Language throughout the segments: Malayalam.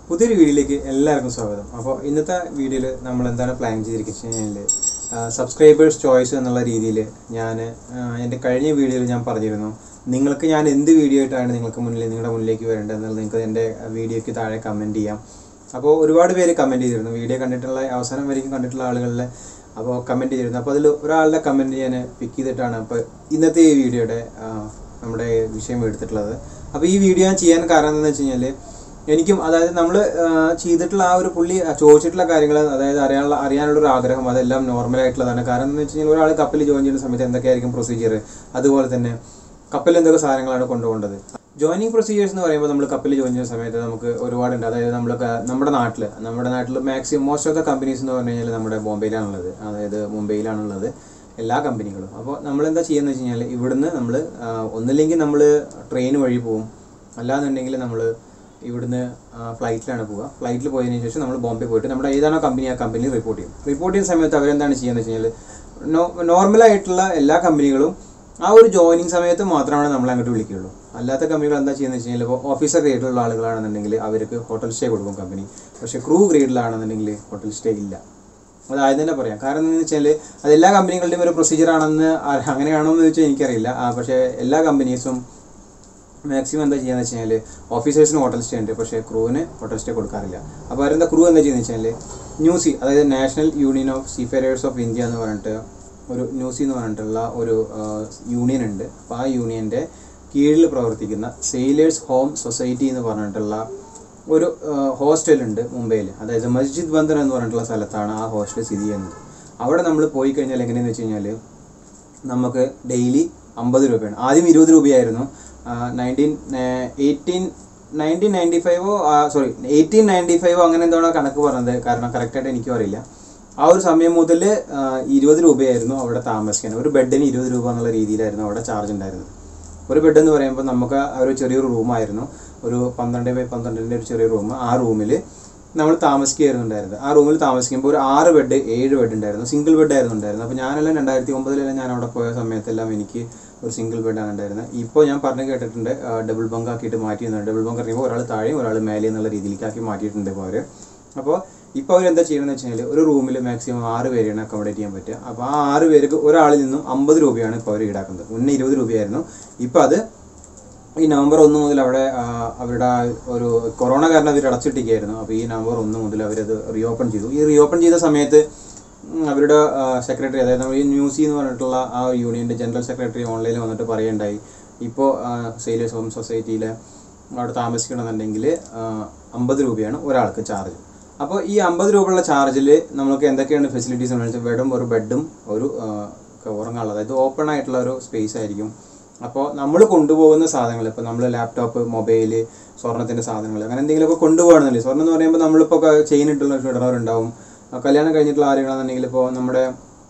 പുതിയൊരു വീഡിയോയിലേക്ക് എല്ലാവർക്കും സ്വാഗതം അപ്പോൾ ഇന്നത്തെ വീഡിയോയിൽ നമ്മൾ എന്താണ് പ്ലാൻ ചെയ്തിരിക്കുന്നത് കഴിഞ്ഞാൽ സബ്സ്ക്രൈബേഴ്സ് ചോയ്സ് എന്നുള്ള രീതിയിൽ ഞാൻ എൻ്റെ കഴിഞ്ഞ വീഡിയോയിൽ ഞാൻ പറഞ്ഞിരുന്നു നിങ്ങൾക്ക് ഞാൻ എന്ത് വീഡിയോ ആയിട്ടാണ് നിങ്ങൾക്ക് മുന്നിൽ നിങ്ങളുടെ മുന്നിലേക്ക് വരേണ്ടത് എന്നുള്ളത് നിങ്ങൾക്ക് എൻ്റെ വീഡിയോയ്ക്ക് താഴെ കമൻറ്റ് ചെയ്യാം അപ്പോൾ ഒരുപാട് പേര് കമൻറ്റ് ചെയ്തിരുന്നു വീഡിയോ കണ്ടിട്ടുള്ള അവസാനം വരയ്ക്കും കണ്ടിട്ടുള്ള ആളുകളിലെ അപ്പോൾ കമൻറ്റ് ചെയ്തിരുന്നു അപ്പോൾ അതിൽ ഒരാളുടെ കമൻറ്റ് ഞാൻ പിക്ക് ചെയ്തിട്ടാണ് അപ്പോൾ ഇന്നത്തെ ഈ വീഡിയോയുടെ ആ, നമ്മുടെ വിഷയം എടുത്തിട്ടുള്ളത് അപ്പോൾ ഈ വീഡിയോ ഞാൻ ചെയ്യാൻ കാരണം എന്താണെന്ന് വെച്ച് കഴിഞ്ഞാൽ എനിക്കും അതായത് നമ്മൾ ചെയ്തിട്ടുള്ള ആ ഒരു പുള്ളി ചോദിച്ചിട്ടുള്ള കാര്യങ്ങൾ അതായത് അറിയാനുള്ള അറിയാനുള്ള ഒരു ആഗ്രഹം അതെല്ലാം നോർമൽ ആയിട്ടുള്ളതാണ് കാരണം എന്ന് വെച്ച് കഴിഞ്ഞാൽ ഒരാൾ കപ്പലിൽ ജോയിൻ ചെയ്യുന്ന സമയത്ത് എന്തൊക്കെയായിരിക്കും പ്രൊസീജിയർ അതുപോലെ തന്നെ കപ്പലിൽ എന്തൊക്കെ സാധനങ്ങളാണ് കൊണ്ടുപോകേണ്ടത് ജോയിനിങ് പ്രൊസീജിയേഴ്സ് എന്ന് പറയുമ്പോൾ നമ്മൾ കപ്പലിൽ ജോയിൻ ചെയ്യുന്ന സമയത്ത് നമുക്ക് ഒരുപാടുണ്ട് അതായത് നമ്മൾ നമ്മുടെ നാട്ടിൽ നമ്മുടെ നാട്ടിൽ maximum most of the companies എന്ന് പറഞ്ഞു കഴിഞ്ഞാൽ നമ്മുടെ ബോംബെയിലാണുള്ളത് അതായത് മുംബൈയിലാണുള്ളത് എല്ലാ കമ്പനികളും അപ്പോൾ നമ്മൾ എന്താ ചെയ്യുന്നത് വെച്ച് കഴിഞ്ഞാൽ ഇവിടുന്ന് നമ്മൾ ഒന്നില്ലെങ്കിൽ നമ്മൾ ട്രെയിൻ വഴി പോകും അല്ലാന്നുണ്ടെങ്കിൽ നമ്മൾ ഇവിടുന്ന് ഫ്ലൈറ്റിലാണ് പോവുക ഫ്ലൈറ്റിൽ പോയതിനു ശേഷം നമ്മൾ ബോംബെ പോയിട്ട് നമ്മുടെ ഏതാണോ കമ്പനി ആ കമ്പനി റിപ്പോർട്ട് ചെയ്യും റിപ്പോർട്ട് ചെയ്യുന്ന സമയത്ത് അവരെന്താണ് ചെയ്യുന്നത് വെച്ച് കഴിഞ്ഞാൽ നോ നോർമലായിട്ടുള്ള എല്ലാ കമ്പനികളും ആ ഒരു ജോയിനിങ് സമയത്ത് മാത്രമാണ് നമ്മൾ അങ്ങോട്ട് വിളിക്കുകയുള്ളൂ അല്ലാത്ത കമ്പനികൾ എന്താ ചെയ്യുന്നത് വെച്ച് കഴിഞ്ഞാൽ ഇപ്പോൾ ഓഫീസർ ഗ്രേഡിലുള്ള ആളുകളാണെന്നുണ്ടെങ്കിൽ അവർക്ക് ഹോട്ടൽ സ്റ്റേ കൊടുക്കും കമ്പനി പക്ഷേ ക്രൂ ഗ്രേഡിലാണെന്നുണ്ടെങ്കിൽ ഹോട്ടൽ സ്റ്റേ ഇല്ല അത് ആദ്യം തന്നെ പറയാം കാരണം എന്താണെന്ന് വെച്ചാൽ അത് എല്ലാ കമ്പനികളുടെയും ഒരു പ്രൊസീജിയർ ആണെന്ന് ആ- അങ്ങനെയാണോ എന്ന് ചോദിച്ചാൽ എനിക്കറിയില്ല ആ, പക്ഷേ എല്ലാ കമ്പനീസും മാക്സിമം എന്താ ചെയ്യുന്നത് വെച്ച് കഴിഞ്ഞാൽ ഓഫീസേഴ്സിന് ഹോട്ടൽ സ്റ്റേ ഉണ്ട് പക്ഷേ ക്രൂവിന് ഹോട്ടൽ സ്റ്റേ കൊടുക്കാറില്ല അപ്പോൾ അവരെന്താ ക്രൂ എന്താ ചെയ്യുന്നത് വെച്ചാൽ ന്യൂസി അതായത് national union of seafarers of India എന്ന് പറഞ്ഞിട്ട് ഒരു ന്യൂസി എന്ന് പറഞ്ഞിട്ടുള്ള ഒരു യൂണിയൻ ഉണ്ട് അപ്പോൾ ആ യൂണിയൻ്റെ കീഴിൽ പ്രവർത്തിക്കുന്ന സെയിലേഴ്സ് ഹോം സൊസൈറ്റി എന്ന് പറഞ്ഞിട്ടുള്ള ഒരു ഹോസ്റ്റൽ ഉണ്ട് മുംബൈയിൽ അതായത് മസ്ജിദ് ബന്ദർ എന്ന് പറഞ്ഞിട്ടുള്ള സ്ഥലത്താണ് ആ ഹോസ്റ്റൽ സ്ഥിതി ചെയ്യുന്നത് അവിടെ നമ്മൾ പോയി കഴിഞ്ഞാൽ എങ്ങനെയെന്ന് വെച്ച് കഴിഞ്ഞാൽ നമുക്ക് ഡെയിലി അമ്പത് രൂപയാണ് ആദ്യം ഇരുപത് രൂപയായിരുന്നു നയൻറ്റീൻ എയ്റ്റീൻ നയൻറ്റീൻ നയൻറ്റി ഫൈവോ സോറി എയ്റ്റീൻ നയൻറ്റി ഫൈവോ അങ്ങനെ എന്താണോ കണക്ക് പറഞ്ഞത് കാരണം കറക്റ്റായിട്ട് എനിക്കും അറിയില്ല ആ ഒരു സമയം മുതൽ ഇരുപത് രൂപയായിരുന്നു അവിടെ താമസിക്കാൻ ഒരു ബെഡിന് ഇരുപത് രൂപ എന്നുള്ള രീതിയിലായിരുന്നു അവിടെ ചാർജ് ഉണ്ടായിരുന്നത് ഒരു ബെഡ് എന്ന് പറയുമ്പോൾ നമുക്ക് ആ ഒരു ചെറിയൊരു റൂമായിരുന്നു ഒരു പന്ത്രണ്ട് ബൈ പന്ത്രണ്ടിൻ്റെ ഒരു ചെറിയ റൂം ആ റൂമിൽ നമ്മൾ താമസിക്കുകയായിരുന്നുണ്ടായിരുന്നത് ആ റൂമിൽ താമസിക്കുമ്പോൾ ഒരു ആറ് ബെഡ് ഏഴ് ബെഡ് ഉണ്ടായിരുന്നു സിംഗിൾ ബെഡ് ആയിരുന്നു ഉണ്ടായിരുന്നത് അപ്പോൾ ഞാനെല്ലാം രണ്ടായിരത്തി ഒമ്പതിലെല്ലാം ഞാൻ അവിടെ പോയ സമയത്തെല്ലാം എനിക്ക് ഒരു സിംഗിൾ ബെഡാണ് ഉണ്ടായിരുന്നത് ഇപ്പോൾ ഞാൻ പറഞ്ഞു കേട്ടിട്ടുണ്ട് ഡബിൾ ബങ്ക് ആക്കിയിട്ട് മാറ്റിയിരുന്നുണ്ട് ഡബിൾ ബങ്ക് അറിയുമ്പോൾ ഒരാൾ താഴെയും ഒരാൾ മേലെ എന്നുള്ള രീതിയിലേക്കാക്കി മാറ്റിയിട്ടുണ്ട് ഇപ്പോൾ അവർ അപ്പോൾ ഇപ്പോൾ അവരെന്താ ചെയ്യണമെന്ന് വെച്ച് കഴിഞ്ഞാൽ ഒരു റൂമിൽ മാക്സിമം ആറ് പേരെയാണ് അക്കോമഡേറ്റ് ചെയ്യാൻ പറ്റുക അപ്പോൾ ആ ആറ് പേർക്ക് ഒരാളിൽ നിന്നും അമ്പത് രൂപയാണ് ഇപ്പോൾ അവർ ഈടാക്കുന്നത് മുന്നേ ഇരുപത് രൂപയായിരുന്നു ഇപ്പോൾ അത് ഈ നവംബർ ഒന്ന് മുതൽ അവിടെ ആ, അവരുടെ ആ ഒരു കൊറോണ കാരണം അവർ അടച്ചിട്ടിരിക്കുകയായിരുന്നു അപ്പോൾ ഈ നവംബർ ഒന്ന് മുതൽ അവരത് റീഓപ്പൺ ചെയ്തു ഈ റീഓപ്പൺ ചെയ്ത സമയത്ത് ഉം, അവരുടെ സെക്രട്ടറി അതായത് നമ്മൾ ഈ ന്യൂസി എന്ന് പറഞ്ഞിട്ടുള്ള ആ യൂണിയൻ്റെ ജനറൽ സെക്രട്ടറി ഓൺലൈനിൽ വന്നിട്ട് പറയുണ്ടായി ഇപ്പോൾ സെയിലേഴ്സ് ഹോം സൊസൈറ്റിയിൽ അവിടെ താമസിക്കണമെന്നുണ്ടെങ്കിൽ അമ്പത് രൂപയാണ് ഒരാൾക്ക് ചാർജ് അപ്പോൾ ഈ അമ്പത് രൂപയുള്ള ചാർജിൽ നമുക്ക് എന്തൊക്കെയാണ് ഫെസിലിറ്റീസ് എന്ന് വെച്ചാൽ വെറും ഒരു ബെഡും ഒരു ആ, ഉറങ്ങാനുള്ള അതായത് ഓപ്പൺ ആയിട്ടുള്ള ഒരു സ്പേസ് ആയിരിക്കും അപ്പോൾ നമ്മൾ കൊണ്ടുപോകുന്ന സാധനങ്ങൾ ഇപ്പോൾ നമ്മൾ ലാപ്ടോപ്പ് മൊബൈൽ സ്വർണത്തിൻ്റെ സാധനങ്ങൾ അങ്ങനെ എന്തെങ്കിലുമൊക്കെ കൊണ്ടുപോകണമെന്നില്ലേ സ്വർണ്ണം എന്ന് പറയുമ്പോൾ നമ്മളിപ്പോൾ ചെയിൻ ഇട്ടുള്ള ഇടുന്നവരുണ്ടാവും ആ, കല്യാണം കഴിഞ്ഞിട്ടുള്ള ആരെയാണെന്നുണ്ടെങ്കിൽ ഇപ്പോൾ നമ്മുടെ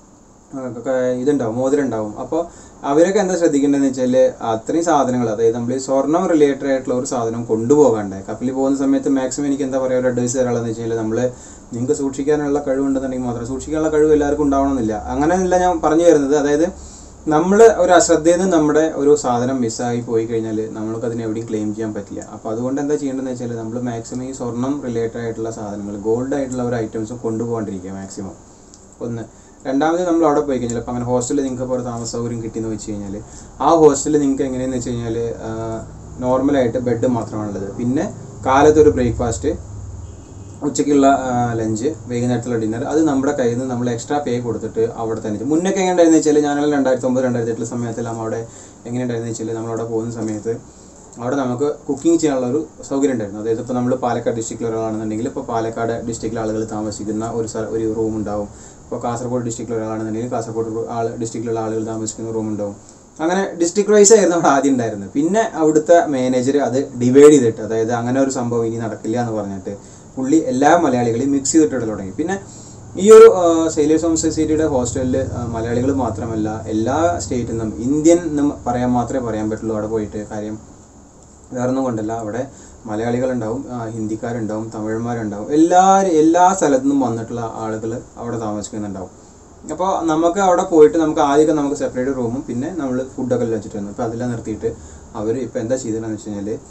ആ, ക- ഇതുണ്ടാവും മോതിരം ഉണ്ടാവും അപ്പോൾ അവരൊക്കെ എന്താ ശ്രദ്ധിക്കേണ്ടതെന്ന് വെച്ചാൽ അത്രയും സാധനങ്ങൾ അതായത് നമ്മൾ ഈ സ്വർണം റിലേറ്റഡ് ആയിട്ടുള്ള ഒരു സാധനം കൊണ്ടുപോകാണ്ട് കപ്പലിൽ പോകുന്ന സമയത്ത് മാക്സിമം എനിക്ക് എന്താ പറയുക ഒരു അഡ്വൈസ് തരാനുള്ളതെന്ന് വെച്ചാൽ നമ്മൾ നിങ്ങൾക്ക് സൂക്ഷിക്കാനുള്ള കഴിവുണ്ടെന്നുണ്ടെങ്കിൽ മാത്രം സൂക്ഷിക്കാനുള്ള കഴിവ് എല്ലാവർക്കും ഉണ്ടാവണമെന്നില്ല അങ്ങനെയല്ല ഞാൻ പറഞ്ഞു വരുന്നത് അതായത് നമ്മൾ ഒരു അശ്രദ്ധയിൽ നിന്ന് നമ്മുടെ ഒരു സാധനം മിസ്സായി പോയി കഴിഞ്ഞാൽ നമ്മൾക്ക് അതിനെ എവിടെയും ക്ലെയിം ചെയ്യാൻ പറ്റില്ല അപ്പോൾ അതുകൊണ്ട് എന്താ ചെയ്യേണ്ടതെന്ന് വെച്ചാൽ നമ്മൾ മാക്സിമം ഈ സ്വർണം റിലേറ്റഡ് ആയിട്ടുള്ള സാധനങ്ങൾ ഗോൾഡ് ആയിട്ടുള്ള ഒരു ഐറ്റംസ് കൊണ്ടുപോകാണ്ടിരിക്കുക മാക്സിമം ഒന്ന് രണ്ടാമത് നമ്മൾ അവിടെ പോയി കഴിഞ്ഞാൽ ഇപ്പം അങ്ങനെ ഹോസ്റ്റലിൽ നിങ്ങൾക്ക് ഇപ്പോൾ ഒരു താമസ സൗകര്യം കിട്ടിയെന്ന് വെച്ച് കഴിഞ്ഞാൽ ആ ഹോസ്റ്റലിൽ നിങ്ങൾക്ക് എങ്ങനെയെന്ന് വെച്ച് കഴിഞ്ഞാൽ നോർമലായിട്ട് ബെഡ് മാത്രമാണുള്ളത് പിന്നെ കാലത്ത് ഒരു ബ്രേക്ക്ഫാസ്റ്റ് ഉച്ചയ്ക്കുള്ള ലഞ്ച് വൈകുന്നേരത്തുള്ള ഡിന്നർ അത് നമ്മുടെ കയ്യിൽ നിന്ന് നമ്മൾ എക്സ്ട്രാ പേ കൊടുത്തിട്ട് അവിടെ തന്നെ ചെയ്യും. മുന്നൊക്കെ എങ്ങനെ ഉണ്ടായിരുന്നു വെച്ചാൽ ഞാനെല്ലാം രണ്ടായിരത്തി ഒമ്പത് രണ്ടായിരത്തി എട്ടിലെ സമയത്തെല്ലാം അവിടെ എങ്ങനെ ഉണ്ടായിരുന്നു വെച്ചാൽ നമ്മളവിടെ പോകുന്ന സമയത്ത് അവിടെ നമുക്ക് കുക്കിംഗ് ചെയ്യാനുള്ള ഒരു സൗകര്യം ഉണ്ടായിരുന്നു അതായത് ഇപ്പോൾ നമ്മൾ പാലക്കാട് ഡിസ്ട്രിക്റ്റിൽ ഒരാളാണെന്നുണ്ടെങ്കിൽ ഇപ്പോൾ പാലക്കാട് ഡിസ്ട്രിക്റ്റിലെ ആളുകൾ താമസിക്കുന്ന ഒരു സ്ഥല ഒരു റൂം ഉണ്ടാവും ഇപ്പോൾ കാസർഗോഡ് ഡിസ്ട്രിക്റ്റിൽ ഒരാളാണെന്നുണ്ടെങ്കിൽ കാസർഗോഡ് ആൾ ഡിസ്ട്രിക്റ്റിലുള്ള ആളുകൾ താമസിക്കുന്ന റൂം ഉണ്ടാവും അങ്ങനെ ഡിസ്ട്രിക്ട് വൈസ് ആയിരുന്നു അവിടെ ആദ്യം ഉണ്ടായിരുന്നത് പിന്നെ അവിടുത്തെ മാനേജർ അത് ഡിവൈഡ് ചെയ്തിട്ട് അതായത് അങ്ങനെ ഒരു സംഭവം ഇനി നടക്കില്ല എന്ന് പറഞ്ഞിട്ട് പുള്ളി എല്ലാ മലയാളികളെയും മിക്സ് ചെയ്തിട്ട് തുടങ്ങി പിന്നെ ഈ ഒരു സെയിലേഴ്സ് ഹോം സൊസൈറ്റിയുടെ ഹോസ്റ്റലിൽ മലയാളികൾ മാത്രമല്ല എല്ലാ സ്റ്റേറ്റിൽ നിന്നും ഇന്ത്യൻ എന്നും പറയാൻ മാത്രമേ പറയാൻ പറ്റുള്ളൂ അവിടെ പോയിട്ട് കാര്യം വേറൊന്നും കൊണ്ടല്ല അവിടെ മലയാളികളുണ്ടാവും ആ, ഹിന്ദിക്കാരുണ്ടാവും തമിഴന്മാരുണ്ടാവും എല്ലാ എല്ലാ സ്ഥലത്തു നിന്നും വന്നിട്ടുള്ള ആളുകൾ അവിടെ താമസിക്കുന്നുണ്ടാവും അപ്പോൾ നമുക്ക് അവിടെ പോയിട്ട് നമുക്ക് ആദ്യമൊക്കെ നമുക്ക് സെപ്പറേറ്റ് റൂമും പിന്നെ നമ്മൾ ഫുഡൊക്കെ വെച്ചിട്ട് വന്നു അപ്പോൾ അതെല്ലാം നിർത്തിയിട്ട് അവർ ഇപ്പോൾ എന്താ ചെയ്തതെന്ന് വെച്ച് കഴിഞ്ഞാൽ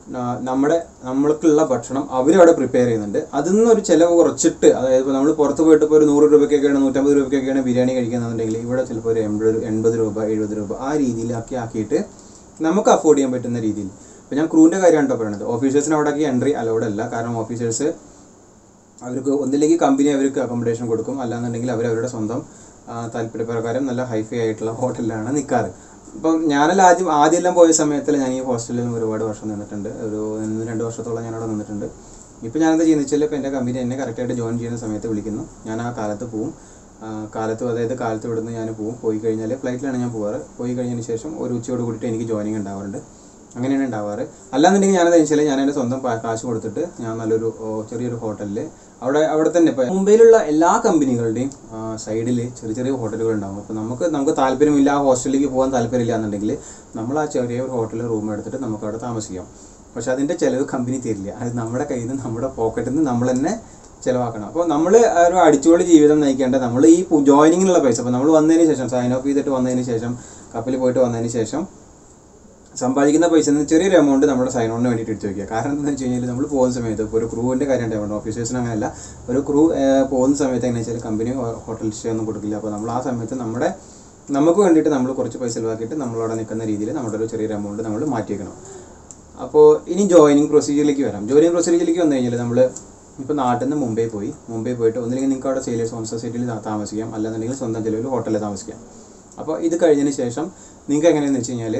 ന- നമ്മുടെ നമ്മൾക്കുള്ള ഭക്ഷണം അവരവിടെ പ്രിപ്പയർ ചെയ്യുന്നുണ്ട് അതിൽ നിന്നൊരു ചിലവ് കുറച്ചിട്ട് അതായത് ഇപ്പോൾ നമ്മൾ പുറത്ത് പോയിട്ട് ഇപ്പോൾ ഒരു നൂറ് രൂപയ്ക്കൊക്കെയാണ് നൂറ്റമ്പത് രൂപയ്ക്കൊക്കെയാണ് ബിരിയാണി കഴിക്കുന്നതെന്നുണ്ടെങ്കിൽ ഇവിടെ ചിലപ്പോൾ ഒരു എൺപത് എൺപത് രൂപ എഴുപത് രൂപ ആ രീതിയിലാക്കി ആക്കിയിട്ട് നമുക്ക് അഫോർഡ് ചെയ്യാൻ പറ്റുന്ന രീതിയിൽ ഇപ്പോൾ ഞാൻ ക്രൂവിൻ്റെ കാര്യമാണ് കേട്ടോ പറയുന്നത് ഓഫീസേഴ്സിന് അവിടേക്ക് എൻട്രി അലൗഡ് അല്ല കാരണം ഓഫീസേഴ്സ് അവർക്ക് ഒന്നില്ലെങ്കിൽ കമ്പനി അവർക്ക് അക്കോമഡേഷൻ കൊടുക്കും അല്ലാന്നുണ്ടെങ്കിൽ അവർ അവരുടെ സ്വന്തം ആ, താല്പര്യപ്രകാരം നല്ല ഹൈഫൈ ആയിട്ടുള്ള ഹോട്ടലിലാണ് നിൽക്കാറ് ഇപ്പം ഞാനെല്ലാം ആദ്യം ആദ്യമെല്ലാം പോയ സമയത്തിൽ ഞാൻ ഈ ഹോസ്റ്റലിൽ ഒരുപാട് വർഷം നിന്നിട്ടുണ്ട് ഒരു ഒന്ന് രണ്ട് വർഷത്തോളം ഞാൻ അവിടെ നിന്നിട്ടുണ്ട് ഇപ്പം ഞാനെന്താ ചെയ്യുന്നത് വെച്ചാൽ ഇപ്പോൾ എൻ്റെ കമ്പനി എന്നെ കറക്റ്റായിട്ട് ജോയിൻ ചെയ്യുന്ന സമയത്ത് വിളിക്കുന്നു ഞാൻ ആ കാലത്ത് പോവും ആ, കാലത്ത് അതായത് കാലത്ത് ഇവിടുന്ന് ഞാൻ പോവും പോയി കഴിഞ്ഞാൽ ഫ്ലൈറ്റിലാണ് ഞാൻ പോവാറ് പോയി കഴിഞ്ഞതിന് ശേഷം ഒരു ഉച്ചയോട് കൂടിയിട്ട് എനിക്ക് ജോയിനിങ് ഉണ്ടാവാറുണ്ട് അങ്ങനെയാണ് ഉണ്ടാവാറ് അല്ലാന്നുണ്ടെങ്കിൽ ഞാനത് വെച്ചാൽ ഞാൻ എൻ്റെ സ്വന്തം പാ- കാശ് കൊടുത്തിട്ട് ഞാൻ നല്ലൊരു ഓ, ചെറിയൊരു ഹോട്ടലിൽ അവിടെ അവിടെ തന്നെ ഇപ്പോൾ മുംബൈയിലുള്ള എല്ലാ കമ്പനികളുടെയും സൈഡിൽ ചെറിയ ചെറിയ ഹോട്ടലുകൾ ഉണ്ടാകും അപ്പോൾ നമുക്ക് നമുക്ക് താല്പര്യമില്ല ആ ഹോസ്റ്റലിലേക്ക് പോകാൻ താല്പര്യമില്ല എന്നുണ്ടെങ്കിൽ നമ്മൾ ആ ചെറിയ ഒരു ഹോട്ടലിൽ റൂം എടുത്തിട്ട് നമുക്ക് അവിടെ താമസിക്കാം പക്ഷെ അതിൻ്റെ ചിലവ് കമ്പനി തരില്ല അത് നമ്മുടെ കയ്യിൽ നിന്ന് നമ്മുടെ പോക്കറ്റിൽ നിന്ന് നമ്മൾ തന്നെ ചിലവാക്കണം അപ്പോൾ നമ്മൾ ഒരു അടിച്ചുപൊളി ജീവിതം നയിക്കേണ്ട നമ്മൾ ഈ ജോയിനിങ്ങിനുള്ള പൈസ അപ്പോൾ നമ്മൾ വന്നതിന് ശേഷം സൈൻ ഓഫ് ചെയ്തിട്ട് വന്നതിന് ശേഷം കപ്പലിൽ പോയിട്ട് വന്നതിന് ശേഷം സമ്പാദിക്കുന്ന പൈസ നിന്ന് ചെറിയൊരു എമൗണ്ട് നമ്മുടെ സൈൻ ഓണിന് വേണ്ടിയിട്ട് എടുത്ത് വെക്കുക കാരണം എന്താണെന്ന് വെച്ച് കഴിഞ്ഞാൽ നമ്മൾ പോകുന്ന സമയത്ത് ഇപ്പോൾ ഒരു ക്രൂവിൻ്റെ കാര്യം ഉണ്ടാവുന്നത് ഓഫീസേഴ്സിന് അങ്ങനെയല്ല ഒരു ക്രൂ പോകുന്ന സമയത്ത് എങ്ങനെ വെച്ചാൽ കമ്പനി ഹോട്ടൽ സ്റ്റേ ഒന്നും കൊടുക്കില്ല അപ്പോൾ നമ്മൾ ആ സമയത്ത് നമ്മുടെ നമുക്ക് വേണ്ടിയിട്ട് നമ്മൾ കുറച്ച് പൈസ ചിലവാക്കിയിട്ട് നമ്മളവിടെ നിൽക്കുന്ന രീതിയിൽ നമ്മുടെ ഒരു ചെറിയൊരു എമൗണ്ട് നമ്മൾ മാറ്റി വെക്കണം അപ്പോൾ ഇനി ജോയിനിങ് പ്രൊസീജിയറിലേക്ക് വരാം ജോയിനിങ് പ്രൊസീജിയറിലേക്ക് വന്നു കഴിഞ്ഞാൽ നമ്മൾ ഇപ്പോൾ നാട്ടിൽ നിന്ന് മുംബൈ പോയി മുംബൈ പോയിട്ട് ഒന്നില്ലെങ്കിൽ നിങ്ങൾക്ക് അവിടെ സെയിലേഴ്സ് ഹോം സൊസൈറ്റിയിൽ താമസിക്കാം അല്ലാന്നുണ്ടെങ്കിൽ സ്വന്തം ചിലവിൽ ഹോട്ടലിൽ താമസിക്കാം അപ്പോൾ ഇത് കഴിഞ്ഞതിന് ശേഷം നിങ്ങൾക്ക് എങ്ങനെയാണെന്ന് വെച്ച് കഴിഞ്ഞാൽ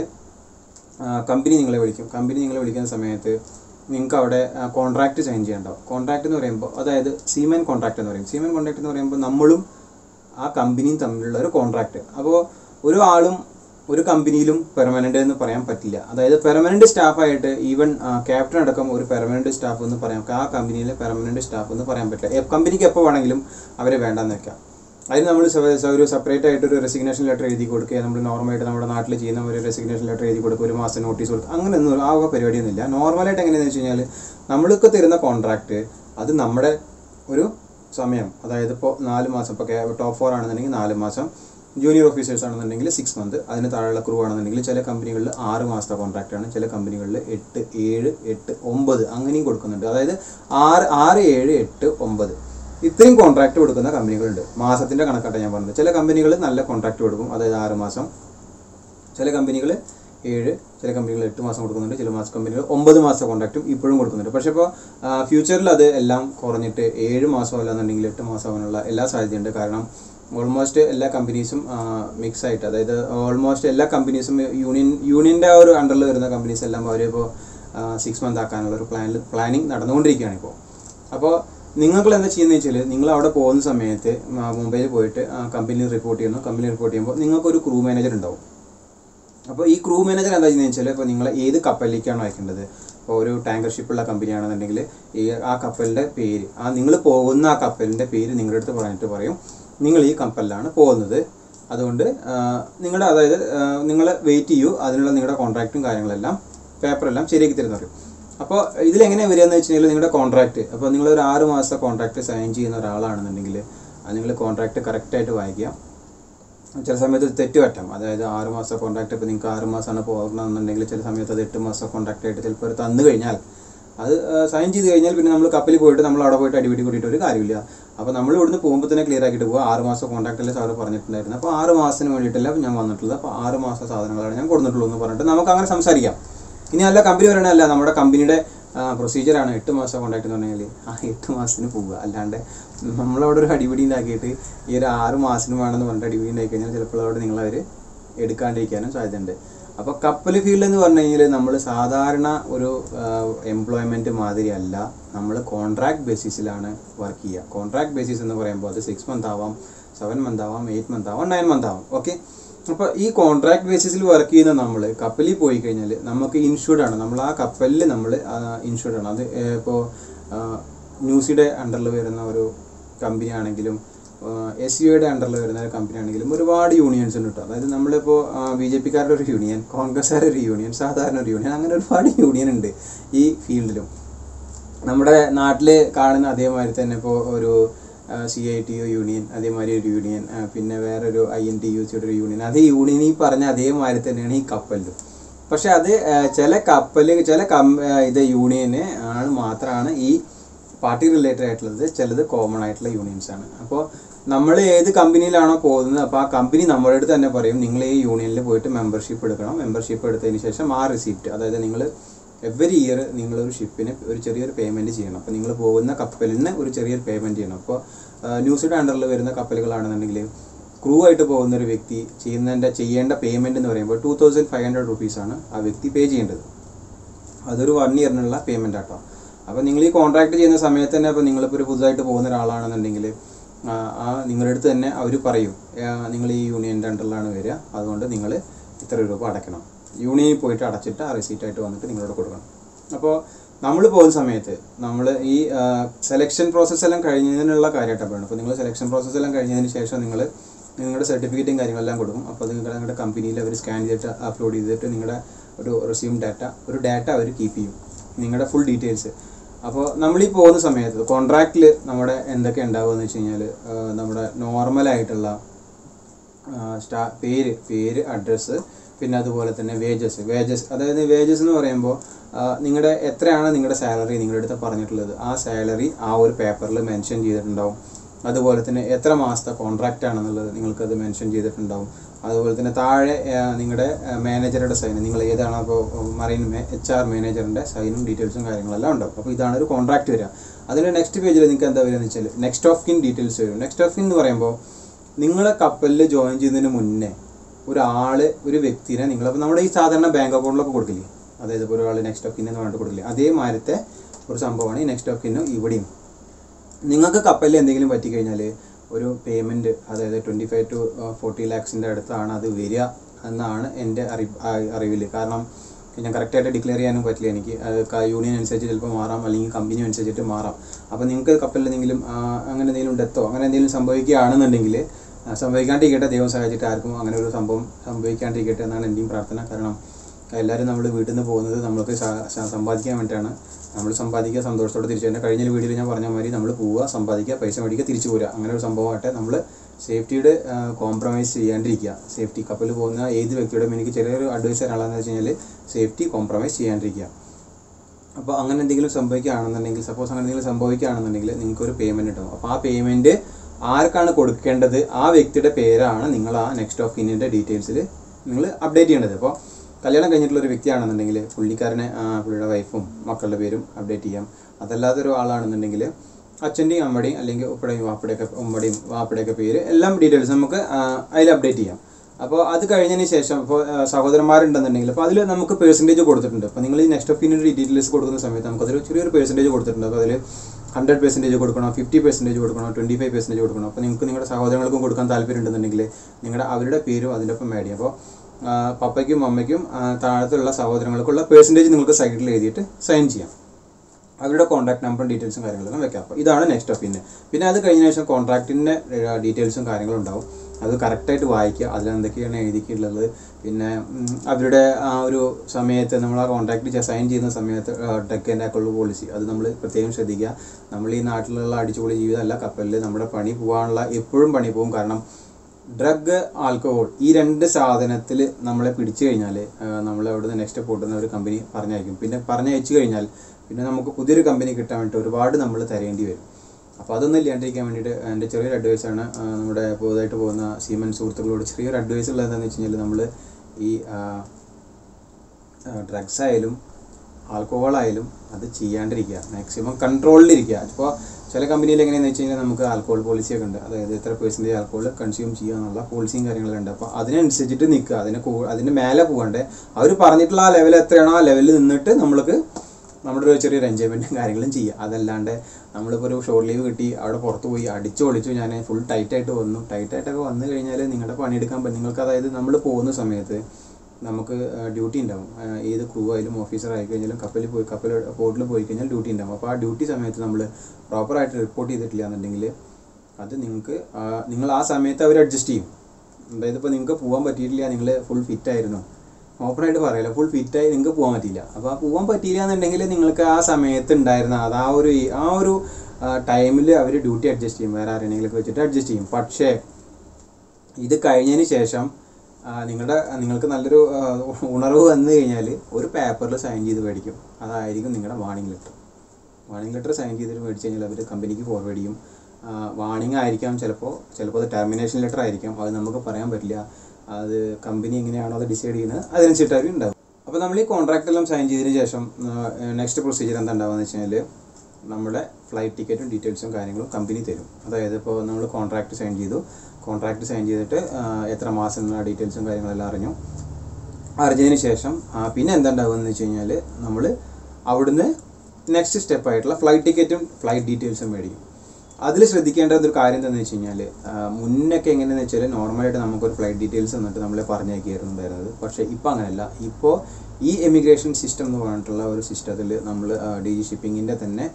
കമ്പനി നിങ്ങളെ വിളിക്കും കമ്പനി നിങ്ങളെ വിളിക്കുന്ന സമയത്ത് നിങ്ങൾക്ക് അവിടെ കോൺട്രാക്ട് സൈൻ ചെയ്യണ്ടാവും കോൺട്രാക്ട് എന്ന് പറയുമ്പോൾ അതായത് സീമൻ കോൺട്രാക്ട് എന്ന് പറയും സീമൻ കോൺട്രാക്ട് എന്ന് പറയുമ്പോൾ നമ്മളും ആ കമ്പനിയും തമ്മിലുള്ള ഒരു കോൺട്രാക്ട് അപ്പോൾ ഒരു ആളും ഒരു കമ്പനിയിലും പെർമനൻ്റ് എന്ന് പറയാൻ പറ്റില്ല അതായത് പെർമനൻ്റ് സ്റ്റാഫായിട്ട് ഈവൻ ക്യാപ്റ്റൻ അടക്കം ഒരു പെർമനൻ്റ് സ്റ്റാഫ് എന്ന് പറയാം ആ കമ്പനിയിലെ പെർമനൻ്റ് സ്റ്റാഫ് എന്ന് പറയാൻ പറ്റില്ല എ- കമ്പനിക്ക് എപ്പോൾ വേണമെങ്കിലും അവരെ വേണ്ടെന്ന് വെക്കാം അതിന് നമ്മൾ സ- സ- ഒരു സെപ്പറേറ്റ് ആയിട്ട് ഒരു റെസിഗ്നേഷൻ ലെറ്റർ എഴുതി കൊടുക്കുക നമ്മൾ നോർമലായിട്ട് നമ്മുടെ നാട്ടിൽ ചെയ്യുന്ന ഒരു റെസിഗ്നേഷൻ ലെറ്റർ എഴുതി കൊടുക്കുക ഒരു മാസം നോട്ടീസ് കൊടുക്കുക അങ്ങനെ ഒന്നും ആ വക പരിപാടിയൊന്നുമില്ല നോർമലായിട്ട് എങ്ങനെയാണെന്ന് വെച്ച് കഴിഞ്ഞാൽ നമ്മൾക്ക് തരുന്ന കോൺട്രാക്ട് അത് നമ്മുടെ ഒരു സമയം അതായത് ഇപ്പോൾ നാല് മാസം ഇപ്പോൾ ടോപ്പ് ഫോർ ആണെന്നുണ്ടെങ്കിൽ നാല് മാസം ജൂനിയർ ഓഫീസേഴ്സ് ആണെന്നുണ്ടെങ്കിൽ സിക്സ് മന്ത് അതിന് താഴെയുള്ള ക്രൂ ആണെന്നുണ്ടെങ്കിൽ ചില കമ്പനികളിൽ ആറ് മാസത്തെ കോൺട്രാക്റ്റ് ആണ് ചില കമ്പനികളിൽ എട്ട് ഏഴ് എട്ട് ഒമ്പത് അങ്ങനെയും കൊടുക്കുന്നുണ്ട് അതായത് ആറ് ആറ് ഏഴ് എട്ട് ഒമ്പത് ഇത്രയും കോൺട്രാക്ട് കൊടുക്കുന്ന കമ്പനികളുണ്ട് മാസത്തിന്റെ കണക്കാട്ടെ ഞാൻ പറഞ്ഞത് ചില കമ്പനികൾ നല്ല കോൺട്രാക്ട് കൊടുക്കും അതായത് ആറ് മാസം ചില കമ്പനികൾ ഏഴ് ചില കമ്പനികൾ എട്ട് മാസം കൊടുക്കുന്നുണ്ട് ചില മാസം കമ്പനികൾ ഒമ്പത് മാസത്തെ കോൺട്രാക്റ്റും ഇപ്പോഴും കൊടുക്കുന്നുണ്ട് പക്ഷേ ഇപ്പോൾ ഫ്യൂച്ചറിൽ അത് എല്ലാം കുറഞ്ഞിട്ട് ഏഴ് മാസം അല്ലാന്നുണ്ടെങ്കിൽ എട്ട് മാസം ആവാനുള്ള എല്ലാ സാധ്യതയുണ്ട് കാരണം ഓൾമോസ്റ്റ് എല്ലാ കമ്പനീസും മിക്സ് ആയിട്ട് അതായത് ഓൾമോസ്റ്റ് എല്ലാ കമ്പനീസും യൂണിയൻ യൂണിയൻ്റെ ആ ഒരു അണ്ടറിൽ വരുന്ന കമ്പനീസ് എല്ലാം അവരിപ്പോൾ സിക്സ് മന്ത് ആക്കാനുള്ള ഒരു പ്ലാൻ പ്ലാനിങ് നടന്നുകൊണ്ടിരിക്കുകയാണ് ഇപ്പോൾ അപ്പോൾ നിങ്ങൾ എന്താ ചെയ്യുന്നത് വെച്ചാൽ നിങ്ങൾ അവിടെ പോകുന്ന സമയത്ത് ആ, മുംബൈയിൽ പോയിട്ട് കമ്പനി റിപ്പോർട്ട് ചെയ്യുന്നു കമ്പനി റിപ്പോർട്ട് ചെയ്യുമ്പോൾ നിങ്ങൾക്കൊരു ക്രൂ മാനേജർ ഉണ്ടാവും അപ്പോൾ ഈ ക്രൂ മാനേജർ എന്താ ചെയ്യുന്നത് വെച്ചാൽ ഇപ്പോൾ നിങ്ങൾ ഏത് കപ്പലിലേക്കാണ് അയക്കേണ്ടത് ഇപ്പോൾ ഒരു ടാങ്കർ ഷിപ്പുള്ള കമ്പനിയാണെന്നുണ്ടെങ്കിൽ ഈ ആ കപ്പലിൻ്റെ പേര് ആ നിങ്ങൾ പോകുന്ന ആ കപ്പലിൻ്റെ പേര് നിങ്ങളുടെ അടുത്ത് പറഞ്ഞിട്ട് പറയും നിങ്ങൾ ഈ കപ്പലിലാണ് പോകുന്നത് അതുകൊണ്ട് ആ, നിങ്ങളുടെ അതായത് നിങ്ങൾ വെയിറ്റ് ചെയ്യൂ അതിനുള്ള നിങ്ങളുടെ കോൺട്രാക്റ്റും കാര്യങ്ങളെല്ലാം പേപ്പറെല്ലാം ശരിയാക്കി തരുന്ന പറയും അപ്പോൾ ഇതിലെങ്ങനെ വരിക എന്ന് വെച്ച് കഴിഞ്ഞാൽ നിങ്ങളുടെ കോൺട്രാക്റ്റ് അപ്പോൾ നിങ്ങൾ ഒരു ആറ് മാസത്തെ കോൺട്രാക്റ്റ് സൈൻ ചെയ്യുന്ന ഒരാളാണെന്നുണ്ടെങ്കിൽ അത് നിങ്ങൾ കോൺട്രാക്റ്റ് കറക്റ്റായിട്ട് വായിക്കുക ചില സമയത്ത് തെറ്റ് പറ്റാം അതായത് ആറ് മാസം കോൺട്രാക്ട് ഇപ്പോൾ നിങ്ങൾക്ക് ആറ് മാസമാണ് പോകണമെന്നുണ്ടെങ്കിൽ ചില സമയത്ത് അത് എട്ട് മാസം കോൺട്രാക്ട് ആയിട്ട് ചിലപ്പോൾ ഒരു തന്നു കഴിഞ്ഞാൽ അത് സൈൻ ചെയ്ത് കഴിഞ്ഞാൽ പിന്നെ നമ്മൾ കപ്പലിൽ പോയിട്ട് നമ്മൾ അവിടെ പോയിട്ട് അടിപിടി കൂടിയിട്ട് ഒരു കാര്യമില്ല അപ്പോൾ നമ്മൾ ഇവിടുന്ന് പോകുമ്പോൾ തന്നെ ക്ലിയർ ആക്കിയിട്ട് പോകുക ആറ് മാസം കോൺട്രാക്റ്റിൽ സാറ് പറഞ്ഞിട്ടുണ്ടായിരുന്നു അപ്പോൾ ആറ് മാസത്തിന് വേണ്ടിയിട്ടല്ല ഞാൻ വന്നിട്ടുള്ളത് അപ്പോൾ ആറ് മാസം സാധനങ്ങളാണ് ഞാൻ കൊടുത്തിട്ടുള്ളൂ എന്ന് പറഞ്ഞിട്ട് നമുക്ക് അങ്ങനെ സംസാരിക്കാം ഇനി അല്ല കമ്പനി പറയണല്ല നമ്മുടെ കമ്പനിയുടെ പ്രൊസീജിയറാണ് എട്ട് മാസം കോൺട്രാക്ട് എന്ന് പറഞ്ഞാൽ ആ എട്ട് മാസത്തിന് പോവുക അല്ലാണ്ട് നമ്മളവിടെ ഒരു അടിപിടി ഉണ്ടാക്കിയിട്ട് ഈ ഒരു ആറ് മാസത്തിന് വേണമെന്ന് പറഞ്ഞിട്ട് അടിപിടി ഉണ്ടാക്കി കഴിഞ്ഞാൽ ചിലപ്പോൾ അവിടെ നിങ്ങളവർ എടുക്കാണ്ടിരിക്കാനും സാധ്യതയുണ്ട് അപ്പോൾ കപ്പൽ ഫീൽഡ് എന്ന് പറഞ്ഞു കഴിഞ്ഞാൽ നമ്മൾ സാധാരണ ഒരു എംപ്ലോയ്മെൻറ്റ് മാതിരിയല്ല നമ്മൾ കോൺട്രാക്ട് ബേസിസിലാണ് വർക്ക് ചെയ്യുക കോൺട്രാക്ട് ബേസിസ് എന്ന് പറയുമ്പോൾ അത് സിക്സ് മന്ത് ആവാം സെവൻ മന്ത് ആവാം എയ്റ്റ് മന്ത് ആവാം നയൻ മന്ത് ആവാം ഓക്കെ അപ്പോൾ ഈ കോൺട്രാക്ട് ബേസിസിൽ വർക്ക് ചെയ്യുന്ന നമ്മൾ കപ്പലിൽ പോയി കഴിഞ്ഞാൽ നമുക്ക് ഇൻഷുർഡ് ആണ് നമ്മൾ ആ കപ്പലിൽ നമ്മൾ ഇൻഷുർഡ് ആണ് അത് ഇപ്പോൾ ന്യൂസിയുടെ അണ്ടറിൽ വരുന്ന ഒരു കമ്പനി ആണെങ്കിലും എസ് യുടെ അണ്ടറിൽ വരുന്ന ഒരു കമ്പനി ആണെങ്കിലും ഒരുപാട് യൂണിയൻസ് ഉണ്ട് കേട്ടോ അതായത് നമ്മളിപ്പോൾ ബി ജെ പിക്കാരുടെ ഒരു യൂണിയൻ കോൺഗ്രസ്സുകാരുടെ ഒരു യൂണിയൻ സാധാരണ ഒരു യൂണിയൻ അങ്ങനെ ഒരുപാട് യൂണിയൻ ഉണ്ട് ഈ ഫീൽഡിലും നമ്മുടെ നാട്ടിൽ കാണുന്ന അതേമാതിരി തന്നെ ഇപ്പോൾ ഒരു C I T U union അതേമാതിരി ഒരു യൂണിയൻ ആ, പിന്നെ വേറൊരു ഐ എൻ ടി യു സിയുടെ ഒരു യൂണിയൻ അതേ യൂണിയൻ ഈ പറഞ്ഞ അതേമാതിരി തന്നെയാണ് ഈ കപ്പലിലും പക്ഷെ അത് ആ, ചില കപ്പല് ചില കം ആ, ഇത് യൂണിയന് ആണ് മാത്രമാണ് ഈ പാർട്ടി റിലേറ്റഡ് ആയിട്ടുള്ളത് ചിലത് കോമൺ ആയിട്ടുള്ള യൂണിയൻസ് ആണ് അപ്പോൾ നമ്മൾ ഏത് കമ്പനിയിലാണോ പോകുന്നത് അപ്പോൾ ആ കമ്പനി നമ്മുടെ അടുത്ത് തന്നെ പറയും നിങ്ങൾ ഈ യൂണിയനിൽ പോയിട്ട് മെമ്പർഷിപ്പ് എടുക്കണം മെമ്പർഷിപ്പ് എടുത്തതിന് ശേഷം ആ റിസീപ്റ്റ് അതായത് നിങ്ങൾ എവറി ഇയർ നിങ്ങളൊരു ഷിപ്പിന് ഒരു ചെറിയൊരു പേയ്മെൻറ്റ് ചെയ്യണം അപ്പോൾ നിങ്ങൾ പോകുന്ന കപ്പലിന് ഒരു ചെറിയൊരു പേയ്മെൻറ്റ് ചെയ്യണം അപ്പോൾ ന്യൂസിയുടെ അണ്ടറിൽ വരുന്ന കപ്പലുകളാണെന്നുണ്ടെങ്കിൽ ക്രൂ ആയിട്ട് പോകുന്ന ഒരു വ്യക്തി ചെയ്യുന്നതിൻ്റെ ചെയ്യേണ്ട പേയ്മെൻറ്റ് എന്ന് പറയുമ്പോൾ ടു തൗസൻഡ് ഫൈവ് ഹൺഡ്രഡ് റുപ്പീസാണ് ആ വ്യക്തി പേ ചെയ്യേണ്ടത് അതൊരു വൺ ഇയറിനുള്ള പേയ്മെൻ്റ് ആട്ടോ അപ്പോൾ നിങ്ങൾ ഈ കോൺട്രാക്ട് ചെയ്യുന്ന സമയത്ത് തന്നെ അപ്പോൾ നിങ്ങളിപ്പോൾ ഒരു പുതുതായിട്ട് പോകുന്ന ഒരാളാണെന്നുണ്ടെങ്കിൽ ആ ആ നിങ്ങളുടെ അടുത്ത് തന്നെ അവർ പറയും ആ, നിങ്ങൾ ഈ യൂണിയൻ്റെ അണ്ടറിലാണ് വരിക അതുകൊണ്ട് നിങ്ങൾ ഇത്ര രൂപ അടയ്ക്കണം യൂണിയനിൽ പോയിട്ട് അടച്ചിട്ട് ആ റെസീറ്റ് ആയിട്ട് വന്നിട്ട് നിങ്ങളോട് കൊടുക്കണം അപ്പോൾ നമ്മൾ പോകുന്ന സമയത്ത് നമ്മൾ ഈ സെലക്ഷൻ പ്രോസസ്സ് എല്ലാം കഴിഞ്ഞതിനുള്ള കാര്യമായിട്ടാണ് പറയുന്നത് അപ്പോൾ നിങ്ങൾ സെലക്ഷൻ പ്രോസസ്സ് എല്ലാം കഴിഞ്ഞതിന് ശേഷം നിങ്ങൾ നിങ്ങളുടെ സർട്ടിഫിക്കറ്റും കാര്യങ്ങളെല്ലാം കൊടുക്കും അപ്പോൾ അത് നിങ്ങളുടെ നിങ്ങളുടെ കമ്പനിയിൽ അവർ സ്കാൻ ചെയ്തിട്ട് അപ്ലോഡ് ചെയ്തിട്ട് നിങ്ങളുടെ ഒരു റെസ്യൂം ഡാറ്റ ഒരു ഡാറ്റ അവർ കീപ്പ് ചെയ്യും നിങ്ങളുടെ ഫുൾ ഡീറ്റെയിൽസ് അപ്പോൾ നമ്മൾ ഈ പോകുന്ന സമയത്ത് കോൺട്രാക്റ്റിൽ നമ്മുടെ എന്തൊക്കെ ഉണ്ടാവുക എന്ന് വെച്ച് കഴിഞ്ഞാൽ നമ്മുടെ നോർമലായിട്ടുള്ള സ്റ്റാ പേര് പേര് അഡ്രസ്സ് പിന്നെ അതുപോലെ തന്നെ വേജസ് വേജസ് അതായത് വേജസ് എന്ന് പറയുമ്പോൾ നിങ്ങളുടെ എത്രയാണ് നിങ്ങളുടെ സാലറി നിങ്ങളുടെ അടുത്ത് പറഞ്ഞിട്ടുള്ളത് ആ സാലറി ആ ഒരു പേപ്പറിൽ മെൻഷൻ ചെയ്തിട്ടുണ്ടാവും അതുപോലെ തന്നെ എത്ര മാസത്തെ കോൺട്രാക്റ്റ് ആണെന്നുള്ളത് നിങ്ങൾക്കത് മെൻഷൻ ചെയ്തിട്ടുണ്ടാവും അതുപോലെ തന്നെ താഴെ ആ, നിങ്ങളുടെ മാനേജറുടെ സൈൻ നിങ്ങൾ ഏതാണ് അപ്പോൾ മറൈൻ എച്ച് ആർ മാനേജറിൻ്റെ സൈനും ഡീറ്റെയിൽസും കാര്യങ്ങളെല്ലാം ഉണ്ടാവും അപ്പോൾ ഇതാണ് ഒരു കോൺട്രാക്റ്റ് വരിക അതിൻ്റെ നെക്സ്റ്റ് പേജിൽ നിങ്ങൾക്ക് എന്താ വരിക എന്ന് വെച്ചാൽ നെക്സ്റ്റ് ഓഫ് കിൻ ഡീറ്റെയിൽസ് വരും നെക്സ്റ്റ് ഓഫ് കിൻ എന്ന് പറയുമ്പോൾ നിങ്ങളെ കപ്പലിൽ ജോയിൻ ചെയ്യുന്നതിന് മുന്നേ ഒരാള് ഒരു വ്യക്തിനെ നിങ്ങൾ അപ്പോൾ നമ്മുടെ ഈ സാധാരണ ബാങ്ക് അക്കൗണ്ടിലൊക്കെ കൊടുക്കില്ലേ അതായത് ഇപ്പോൾ ഒരാൾ നെക്സ്റ്റ് ഓഫ് കിൻ എന്ന് പറഞ്ഞിട്ട് കൊടുക്കില്ലേ അതേമാതിരത്തെ ഒരു സംഭവമാണ് ഈ നെക്സ്റ്റ് ഓഫ് കിന്നും ഇവിടെയും നിങ്ങൾക്ക് കപ്പലിൽ എന്തെങ്കിലും പറ്റിക്കഴിഞ്ഞാൽ ഒരു പേയ്മെൻറ്റ് അതായത് ട്വൻറ്റി ഫൈവ് ടു ഫോർട്ടി ലാക്സിൻ്റെ അടുത്താണ് അത് വരിക എന്നാണ് എൻ്റെ അറി അറിവിൽ കാരണം ഞാൻ കറക്റ്റായിട്ട് ഡിക്ലെയർ ചെയ്യാനും പറ്റില്ല എനിക്ക് അത് ക- യൂണിയൻ അനുസരിച്ച് ചിലപ്പോൾ മാറാം അല്ലെങ്കിൽ കമ്പനി അനുസരിച്ചിട്ട് മാറാം അപ്പോൾ നിങ്ങൾക്ക് കപ്പലിൽ എന്തെങ്കിലും ആ, അങ്ങനെ എന്തെങ്കിലും ഡെത്തോ അങ്ങനെ എന്തെങ്കിലും സംഭവിക്കുകയാണെന്നുണ്ടെങ്കിൽ ആ, സംഭവിക്കാണ്ടിരിക്കട്ടെ ദൈവം സഹായിച്ചിട്ട് ആർക്കും അങ്ങനെ ഒരു സംഭവം സംഭവിക്കാണ്ടിരിക്കട്ടെ എന്നാണ് എൻ്റെയും പ്രാർത്ഥന കാരണം എല്ലാവരും നമ്മൾ വീട്ടിൽ നിന്ന് പോകുന്നത് നമ്മൾക്ക് സ- സ- സമ്പാദിക്കാൻ വേണ്ടിയിട്ടാണ് നമ്മൾ സമ്പാദിക്കുക സന്തോഷത്തോടെ തിരിച്ചു തന്നെ കഴിഞ്ഞ വീഡിയോയിൽ ഞാൻ പറഞ്ഞ മാതിരി നമ്മൾ പോവുക സമ്പാദിക്കുക പൈസ മേടിക്കുക തിരിച്ചു പോരുക അങ്ങനെ ഒരു സംഭവമായിട്ട് നമ്മൾ സേഫ്റ്റിയുടെ കോംപ്രമൈസ് ചെയ്യാണ്ടിരിക്കുക സേഫ്റ്റി കപ്പലിൽ പോകുന്ന ഏത് വ്യക്തിയോടും എനിക്ക് ചെറിയൊരു അഡ്വൈസ് തരാനുള്ളതെന്ന് വെച്ച് കഴിഞ്ഞാൽ സേഫ്റ്റി കോംപ്രമൈസ് ചെയ്യാണ്ടിരിക്കുക അപ്പോൾ അങ്ങനെ എന്തെങ്കിലും സംഭവിക്കുകയാണെന്നുണ്ടെങ്കിൽ സപ്പോസ് അങ്ങനെ എന്തെങ്കിലും സംഭവിക്കുകയാണെന്നുണ്ടെങ്കിൽ നിങ്ങൾക്ക് ഒരു പേയ്മെൻറ്റ് ഉണ്ടാവും അപ്പോൾ ആ പേയ്മെൻറ്റ് ആർക്കാണ് കൊടുക്കേണ്ടത് ആ വ്യക്തിയുടെ പേരാണ് നിങ്ങൾ ആ നെക്സ്റ്റ് ഓഫ് കിന്നിൻ്റെ ഡീറ്റെയിൽസിൽ നിങ്ങൾ അപ്ഡേറ്റ് ചെയ്യേണ്ടത് അപ്പോൾ കല്യാണം കഴിഞ്ഞിട്ടുള്ള ഒരു വ്യക്തിയാണെന്നുണ്ടെങ്കിൽ പുള്ളിക്കാരനെ ആ, പുള്ളിയുടെ വൈഫും മക്കളുടെ പേരും അപ്ഡേറ്റ് ചെയ്യാം അതല്ലാത്ത ഒരു ആളാണെന്നുണ്ടെങ്കിൽ അച്ഛൻ്റെയും അമ്മയുടെയും അല്ലെങ്കിൽ ഉപ്പയുടെയും വാപ്പയുടെയൊക്കെ ഉമ്മയുടെയും വാപ്പയുടെയൊക്കെ പേര് എല്ലാം ഡീറ്റെയിൽസ് നമുക്ക് അതിൽ അപ്ഡേറ്റ് ചെയ്യാം അപ്പോൾ അത് കഴിഞ്ഞതിന് ശേഷം ഇപ്പോൾ സഹോദരന്മാരുണ്ടെന്നുണ്ടെങ്കിൽ അപ്പോൾ അതിൽ നമുക്ക് പേഴ്സൻറ്റേജ് കൊടുത്തിട്ടുണ്ട് അപ്പോൾ നിങ്ങൾ ഈ നെക്സ്റ്റ് ഓഫ് കിന്നിൻ്റെ ഡീറ്റെയിൽസ് കൊടുക്കുന്ന സമയത്ത് നമുക്കതൊരു ചെറിയൊരു പേഴ്സൻറ്റേജ് കൊടുത്തിട്ടുണ്ട് അപ്പോൾ അതിൽ ഹൺഡ്രഡ് പെർസെൻറ്റേജ് കൊടുക്കണോ ഫിഫ്റ്റി പെർസെൻറ്റേജ് കൊടുക്കണോ ട്വൻറ്റി ഫൈവ് പെർസെൻറ്റേജ് കൊടുക്കണോ അപ്പോൾ നിങ്ങൾക്ക് നിങ്ങളുടെ സഹോദരങ്ങൾക്കും കൊടുക്കാൻ താല്പര്യം ഉണ്ടെന്നുണ്ടെങ്കിൽ നിങ്ങളുടെ അവരുടെ പേരും അതിൻ്റെ ഒപ്പം ആഡ് ചെയ്യും അപ്പോൾ ആ, പപ്പയ്ക്കും അമ്മയ്ക്കും ആ, താഴത്തുള്ള സഹോദരങ്ങൾക്കുള്ള പേഴ്സൻറ്റേജ് നിങ്ങൾക്ക് സൈഡിൽ എഴുതിയിട്ട് സൈൻ ചെയ്യാം അവരുടെ കോൺടാക്ട് നമ്പറും ഡീറ്റെയിൽസും കാര്യങ്ങളെല്ലാം വെക്കാം അപ്പോൾ ഇതാണ് നെക്സ്റ്റ് ഓഫ് പിന്നെ പിന്നെ അത് കഴിഞ്ഞ ശേഷം കോൺട്രാക്റ്റിൻ്റെ ഡീറ്റെയിൽസും കാര്യങ്ങളും ഉണ്ടാവും അത് കറക്റ്റായിട്ട് വായിക്കുക അതിൽ എന്തൊക്കെയാണ് എഴുതിയിട്ടുള്ളത് പിന്നെ ഉം, അവരുടെ ആ ഒരു സമയത്ത് നമ്മൾ ആ കോൺട്രാക്ട് സൈൻ ചെയ്യുന്ന സമയത്ത് ടെക് ആൻഡ് അക്കൗണ്ട് പോളിസി അത് നമ്മൾ പ്രത്യേകം ശ്രദ്ധിക്കുക നമ്മൾ ഈ നാട്ടിലുള്ള അടിച്ചുപൊളി ജീവിതമല്ല കപ്പലിൽ നമ്മുടെ പണി പോകാനുള്ള എപ്പോഴും പണി പോകും കാരണം ഡ്രഗ് ആൽക്കഹോൾ ഈ രണ്ട് സാധനത്തിൽ നമ്മളെ പിടിച്ചു കഴിഞ്ഞാൽ നമ്മൾ അവിടുന്ന് നെക്സ്റ്റ് പോട്ടുന്ന ഒരു കമ്പനി പറഞ്ഞയക്കും പിന്നെ പറഞ്ഞയച്ചു കഴിഞ്ഞാൽ പിന്നെ നമുക്ക് പുതിയൊരു കമ്പനി കിട്ടാൻ വേണ്ടി ഒരുപാട് നമ്മൾ തരേണ്ടി വരും അപ്പോൾ അതൊന്നും ഇല്ലാണ്ടിരിക്കാൻ വേണ്ടിയിട്ട് എൻ്റെ ചെറിയൊരു അഡ്വൈസാണ് നമ്മുടെ പുതുതായിട്ട് പോകുന്ന സീമൻ സുഹൃത്തുക്കളോട് ചെറിയൊരു അഡ്വൈസ് ഉള്ളത് എന്താണെന്ന് വെച്ച് കഴിഞ്ഞാൽ നമ്മൾ ഈ ഡ്രഗ്സ് ആയാലും ആൽക്കഹോൾ ആയാലും അത് ചെയ്യാണ്ടിരിക്കുക മാക്സിമം കൺട്രോളിലിരിക്കുക ഇപ്പോൾ ചില കമ്പനിയിൽ എങ്ങനെയാണെന്ന് വെച്ച് കഴിഞ്ഞാൽ നമുക്ക് ആൽക്കഹോൾ പോളിസിയൊക്കെ ഉണ്ട് അതായത് എത്ര പെർസെൻറ്റേജ് ആൽക്കഹോൾ കൺസ്യൂം ചെയ്യുക എന്നുള്ള പോളിസിയും കാര്യങ്ങളെല്ലാം ഉണ്ട് അപ്പോൾ അതിനനുസരിച്ചിട്ട് നിൽക്കുക അതിന് കൂ- അതിന് മേലെ പോകണ്ടേ അവർ പറഞ്ഞിട്ടുള്ള ആ ലെവൽ എത്രയാണോ ആ ലെവലിൽ നിന്നിട്ട് നമ്മൾക്ക് നമ്മുടെ ഒരു ചെറിയൊരു എൻജോയ്മെൻറ്റും കാര്യങ്ങളും ചെയ്യുക അതല്ലാണ്ട് നമ്മളിപ്പോൾ ഒരു ഷോർട്ട് ലീവ് കിട്ടി അവിടെ പുറത്ത് പോയി അടിച്ചു പൊളിച്ചു ഞാൻ ഫുൾ ടൈറ്റായിട്ട് വന്നു ടൈറ്റായിട്ടൊക്കെ വന്നു കഴിഞ്ഞാൽ നിങ്ങളുടെ പണിയെടുക്കാൻ പറ്റും നിങ്ങൾക്ക് അതായത് നമ്മൾ പോകുന്ന സമയത്ത് നമുക്ക് ഡ്യൂട്ടി ഉണ്ടാവും ആ, ഏത് ക്രൂ ആയാലും ഓഫീസർ ആയി കഴിഞ്ഞാലും കപ്പലിൽ പോയി കപ്പൽ പോർട്ടിൽ പോയി കഴിഞ്ഞാൽ ഡ്യൂട്ടി ഉണ്ടാവും അപ്പോൾ ആ ഡ്യൂട്ടി സമയത്ത് നമ്മൾ പ്രോപ്പറായിട്ട് റിപ്പോർട്ട് ചെയ്തിട്ടില്ല എന്നുണ്ടെങ്കിൽ അത് നിങ്ങൾക്ക് നിങ്ങൾ ആ സമയത്ത് അവർ അഡ്ജസ്റ്റ് ചെയ്യും അതായത് ഇപ്പോൾ നിങ്ങൾക്ക് പോകാൻ പറ്റിയിട്ടില്ല നിങ്ങൾ ഫുൾ ഫിറ്റ് ആയിരുന്നു ഓപ്പണായിട്ട് പറയാലോ ഫുൾ ഫിറ്റായി നിങ്ങൾക്ക് പോകാൻ പറ്റിയില്ല അപ്പോൾ ആ പോകാൻ പറ്റിയില്ല എന്നുണ്ടെങ്കിൽ നിങ്ങൾക്ക് ആ സമയത്ത് ഉണ്ടായിരുന്ന അത് ആ ഒരു ആ ഒരു ടൈമിൽ അവർ ഡ്യൂട്ടി അഡ്ജസ്റ്റ് ചെയ്യും വേറെ ആരെങ്കിലും വെച്ചിട്ട് അഡ്ജസ്റ്റ് ചെയ്യും പക്ഷേ ഇത് കഴിഞ്ഞതിന് ശേഷം ആ, നിങ്ങളുടെ നിങ്ങൾക്ക് നല്ലൊരു ആ, ഉണർവ് വന്നു കഴിഞ്ഞാൽ ഒരു പേപ്പറിൽ സൈൻ ചെയ്ത് മേടിക്കും അതായിരിക്കും നിങ്ങളുടെ warning letter warning letter sign ചെയ്തിട്ട് മേടിച്ച് കഴിഞ്ഞാൽ അവർ കമ്പനിക്ക് ഫോർവേഡ് ചെയ്യും വാണിംഗ് ആയിരിക്കാം ചിലപ്പോൾ ചിലപ്പോൾ അത് ടെർമിനേഷൻ ലെറ്റർ ആയിരിക്കാം അത് നമുക്ക് പറയാൻ പറ്റില്ല അത് കമ്പനി എങ്ങനെയാണോ അത് ഡിസൈഡ് ചെയ്യുന്നത് അതിനനുസരിച്ച് അവർ ഉണ്ടാവും അപ്പോൾ നമ്മൾ ഈ കോൺട്രാക്റ്റ് എല്ലാം സൈൻ ചെയ്തതിന് ശേഷം നെക്സ്റ്റ് പ്രൊസീജിയർ എന്താ ഉണ്ടാവുക വെച്ച് കഴിഞ്ഞാൽ നമ്മുടെ ഫ്ലൈറ്റ് ടിക്കറ്റും ഡീറ്റെയിൽസും കാര്യങ്ങളും കമ്പനി തരും അതായത് ഇപ്പോൾ നമ്മൾ കോൺട്രാക്റ്റ് സൈൻ ചെയ്തു കോൺട്രാക്റ്റ് സൈൻ ചെയ്തിട്ട് ആ, എത്ര മാസം ഡീറ്റെയിൽസും കാര്യങ്ങളെല്ലാം അറിഞ്ഞു അറിഞ്ഞതിന് ശേഷം ആ, പിന്നെ എന്താ ഉണ്ടാവുക എന്ന് വെച്ച് കഴിഞ്ഞാൽ നമ്മൾ അവിടുന്ന് നെക്സ്റ്റ് സ്റ്റെപ്പ് ആയിട്ടുള്ള ഫ്ലൈറ്റ് ടിക്കറ്റും ഫ്ലൈറ്റ് ഡീറ്റെയിൽസും മേടിക്കും അതിൽ ശ്രദ്ധിക്കേണ്ട ഒരു കാര്യം എന്താണെന്ന് വെച്ച് കഴിഞ്ഞാൽ മുന്നൊക്കെ എങ്ങനെയാണെന്ന് വെച്ചാൽ നോർമലായിട്ട് നമുക്കൊരു ഫ്ലൈറ്റ് ഡീറ്റെയിൽസ് എന്നിട്ട് നമ്മളെ പറഞ്ഞേക്കായിരുന്നു ഉണ്ടായിരുന്നത് പക്ഷേ ഇപ്പോൾ അങ്ങനെയല്ല ഇപ്പോൾ ഈ എമിഗ്രേഷൻ സിസ്റ്റം എന്ന് പറഞ്ഞിട്ടുള്ള ഒരു സിസ്റ്റത്തിൽ നമ്മൾ ഡി ജി ഷിപ്പിങ്ങിൻ്റെ തന്നെ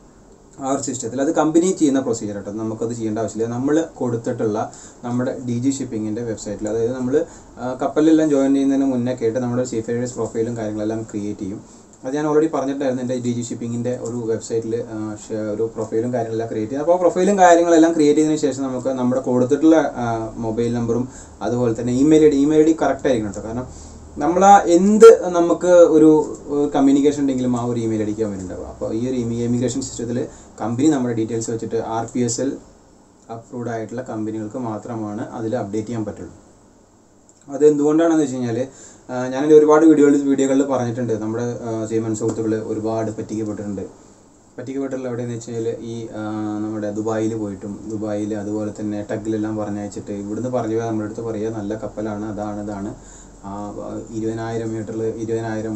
ആ ഒരു സിസ്റ്റത്തിൽ അത് കമ്പനി ചെയ്യുന്ന പ്രൊസീജിയർ കേട്ടോ നമുക്കത് ചെയ്യേണ്ട ആവശ്യമില്ല നമ്മൾ കൊടുത്തിട്ടുള്ള നമ്മുടെ ഡി ജി ഷിപ്പിങ്ങിൻ്റെ വെബ്സൈറ്റിൽ അതായത് നമ്മൾ കപ്പലിലെല്ലാം ജോയിൻ ചെയ്യുന്നതിന് മുന്നേ കേട്ട് നമ്മുടെ സീഫേഴ്സ് പ്രൊഫൈലും കാര്യങ്ങളെല്ലാം ക്രിയേറ്റ് ചെയ്യും അത് ഞാൻ ഓൾറെഡി പറഞ്ഞിട്ടായിരുന്നു എൻ്റെ ഡി ജി ഷിപ്പിങ്ങിൻ്റെ ഒരു വെബ്സൈറ്റിൽ ഒരു പ്രൊഫൈലും കാര്യങ്ങളെല്ലാം ക്രിയേറ്റ് ചെയ്യും അപ്പോൾ പ്രൊഫൈലും കാര്യങ്ങളെല്ലാം ക്രിയേറ്റ് ചെയ്തതിന് ശേഷം നമുക്ക് നമ്മുടെ കൊടുത്തിട്ടുള്ള മൊബൈൽ നമ്പറും അതുപോലെ തന്നെ email I D email I D correct ആയിരിക്കണം കേട്ടോ കാരണം നമ്മൾ ആ എന്ത് നമുക്ക് ഒരു കമ്മ്യൂണിക്കേഷൻ ഉണ്ടെങ്കിലും ആ ഒരു ഇമെയിൽ അടിക്കാൻ വേണ്ടിയിട്ടുണ്ടാവും അപ്പോൾ ഈ ഒരു ഇമിഗ്രേഷൻ സിസ്റ്റത്തിൽ കമ്പനി നമ്മുടെ ഡീറ്റെയിൽസ് വെച്ചിട്ട് R P S L approved ആയിട്ടുള്ള കമ്പനികൾക്ക് മാത്രമാണ് അതിൽ അപ്ഡേറ്റ് ചെയ്യാൻ പറ്റുള്ളൂ അത് എന്തുകൊണ്ടാണെന്ന് വെച്ച് കഴിഞ്ഞാൽ ഞാനതിൽ ഒരുപാട് വീഡിയോകളിൽ വീഡിയോകളിൽ പറഞ്ഞിട്ടുണ്ട് നമ്മുടെ സീമൻ സുഹൃത്തുക്കൾ ഒരുപാട് പറ്റിക്കപ്പെട്ടിട്ടുണ്ട് പറ്റിക്കപ്പെട്ടുള്ള എവിടെയെന്ന് വെച്ച് കഴിഞ്ഞാൽ ഈ ആ, നമ്മുടെ ദുബായിൽ പോയിട്ടും ദുബായിൽ അതുപോലെ തന്നെ ടഗിലെല്ലാം പറഞ്ഞയച്ചിട്ട് ഇവിടുന്ന് പറഞ്ഞു പോയാൽ നമ്മുടെ അടുത്ത് പറയുക നല്ല കപ്പലാണ് അതാണ് ഇതാണ് ആ, ഇരുപതിനായിരം മീറ്ററിൽ ഇരുപതിനായിരം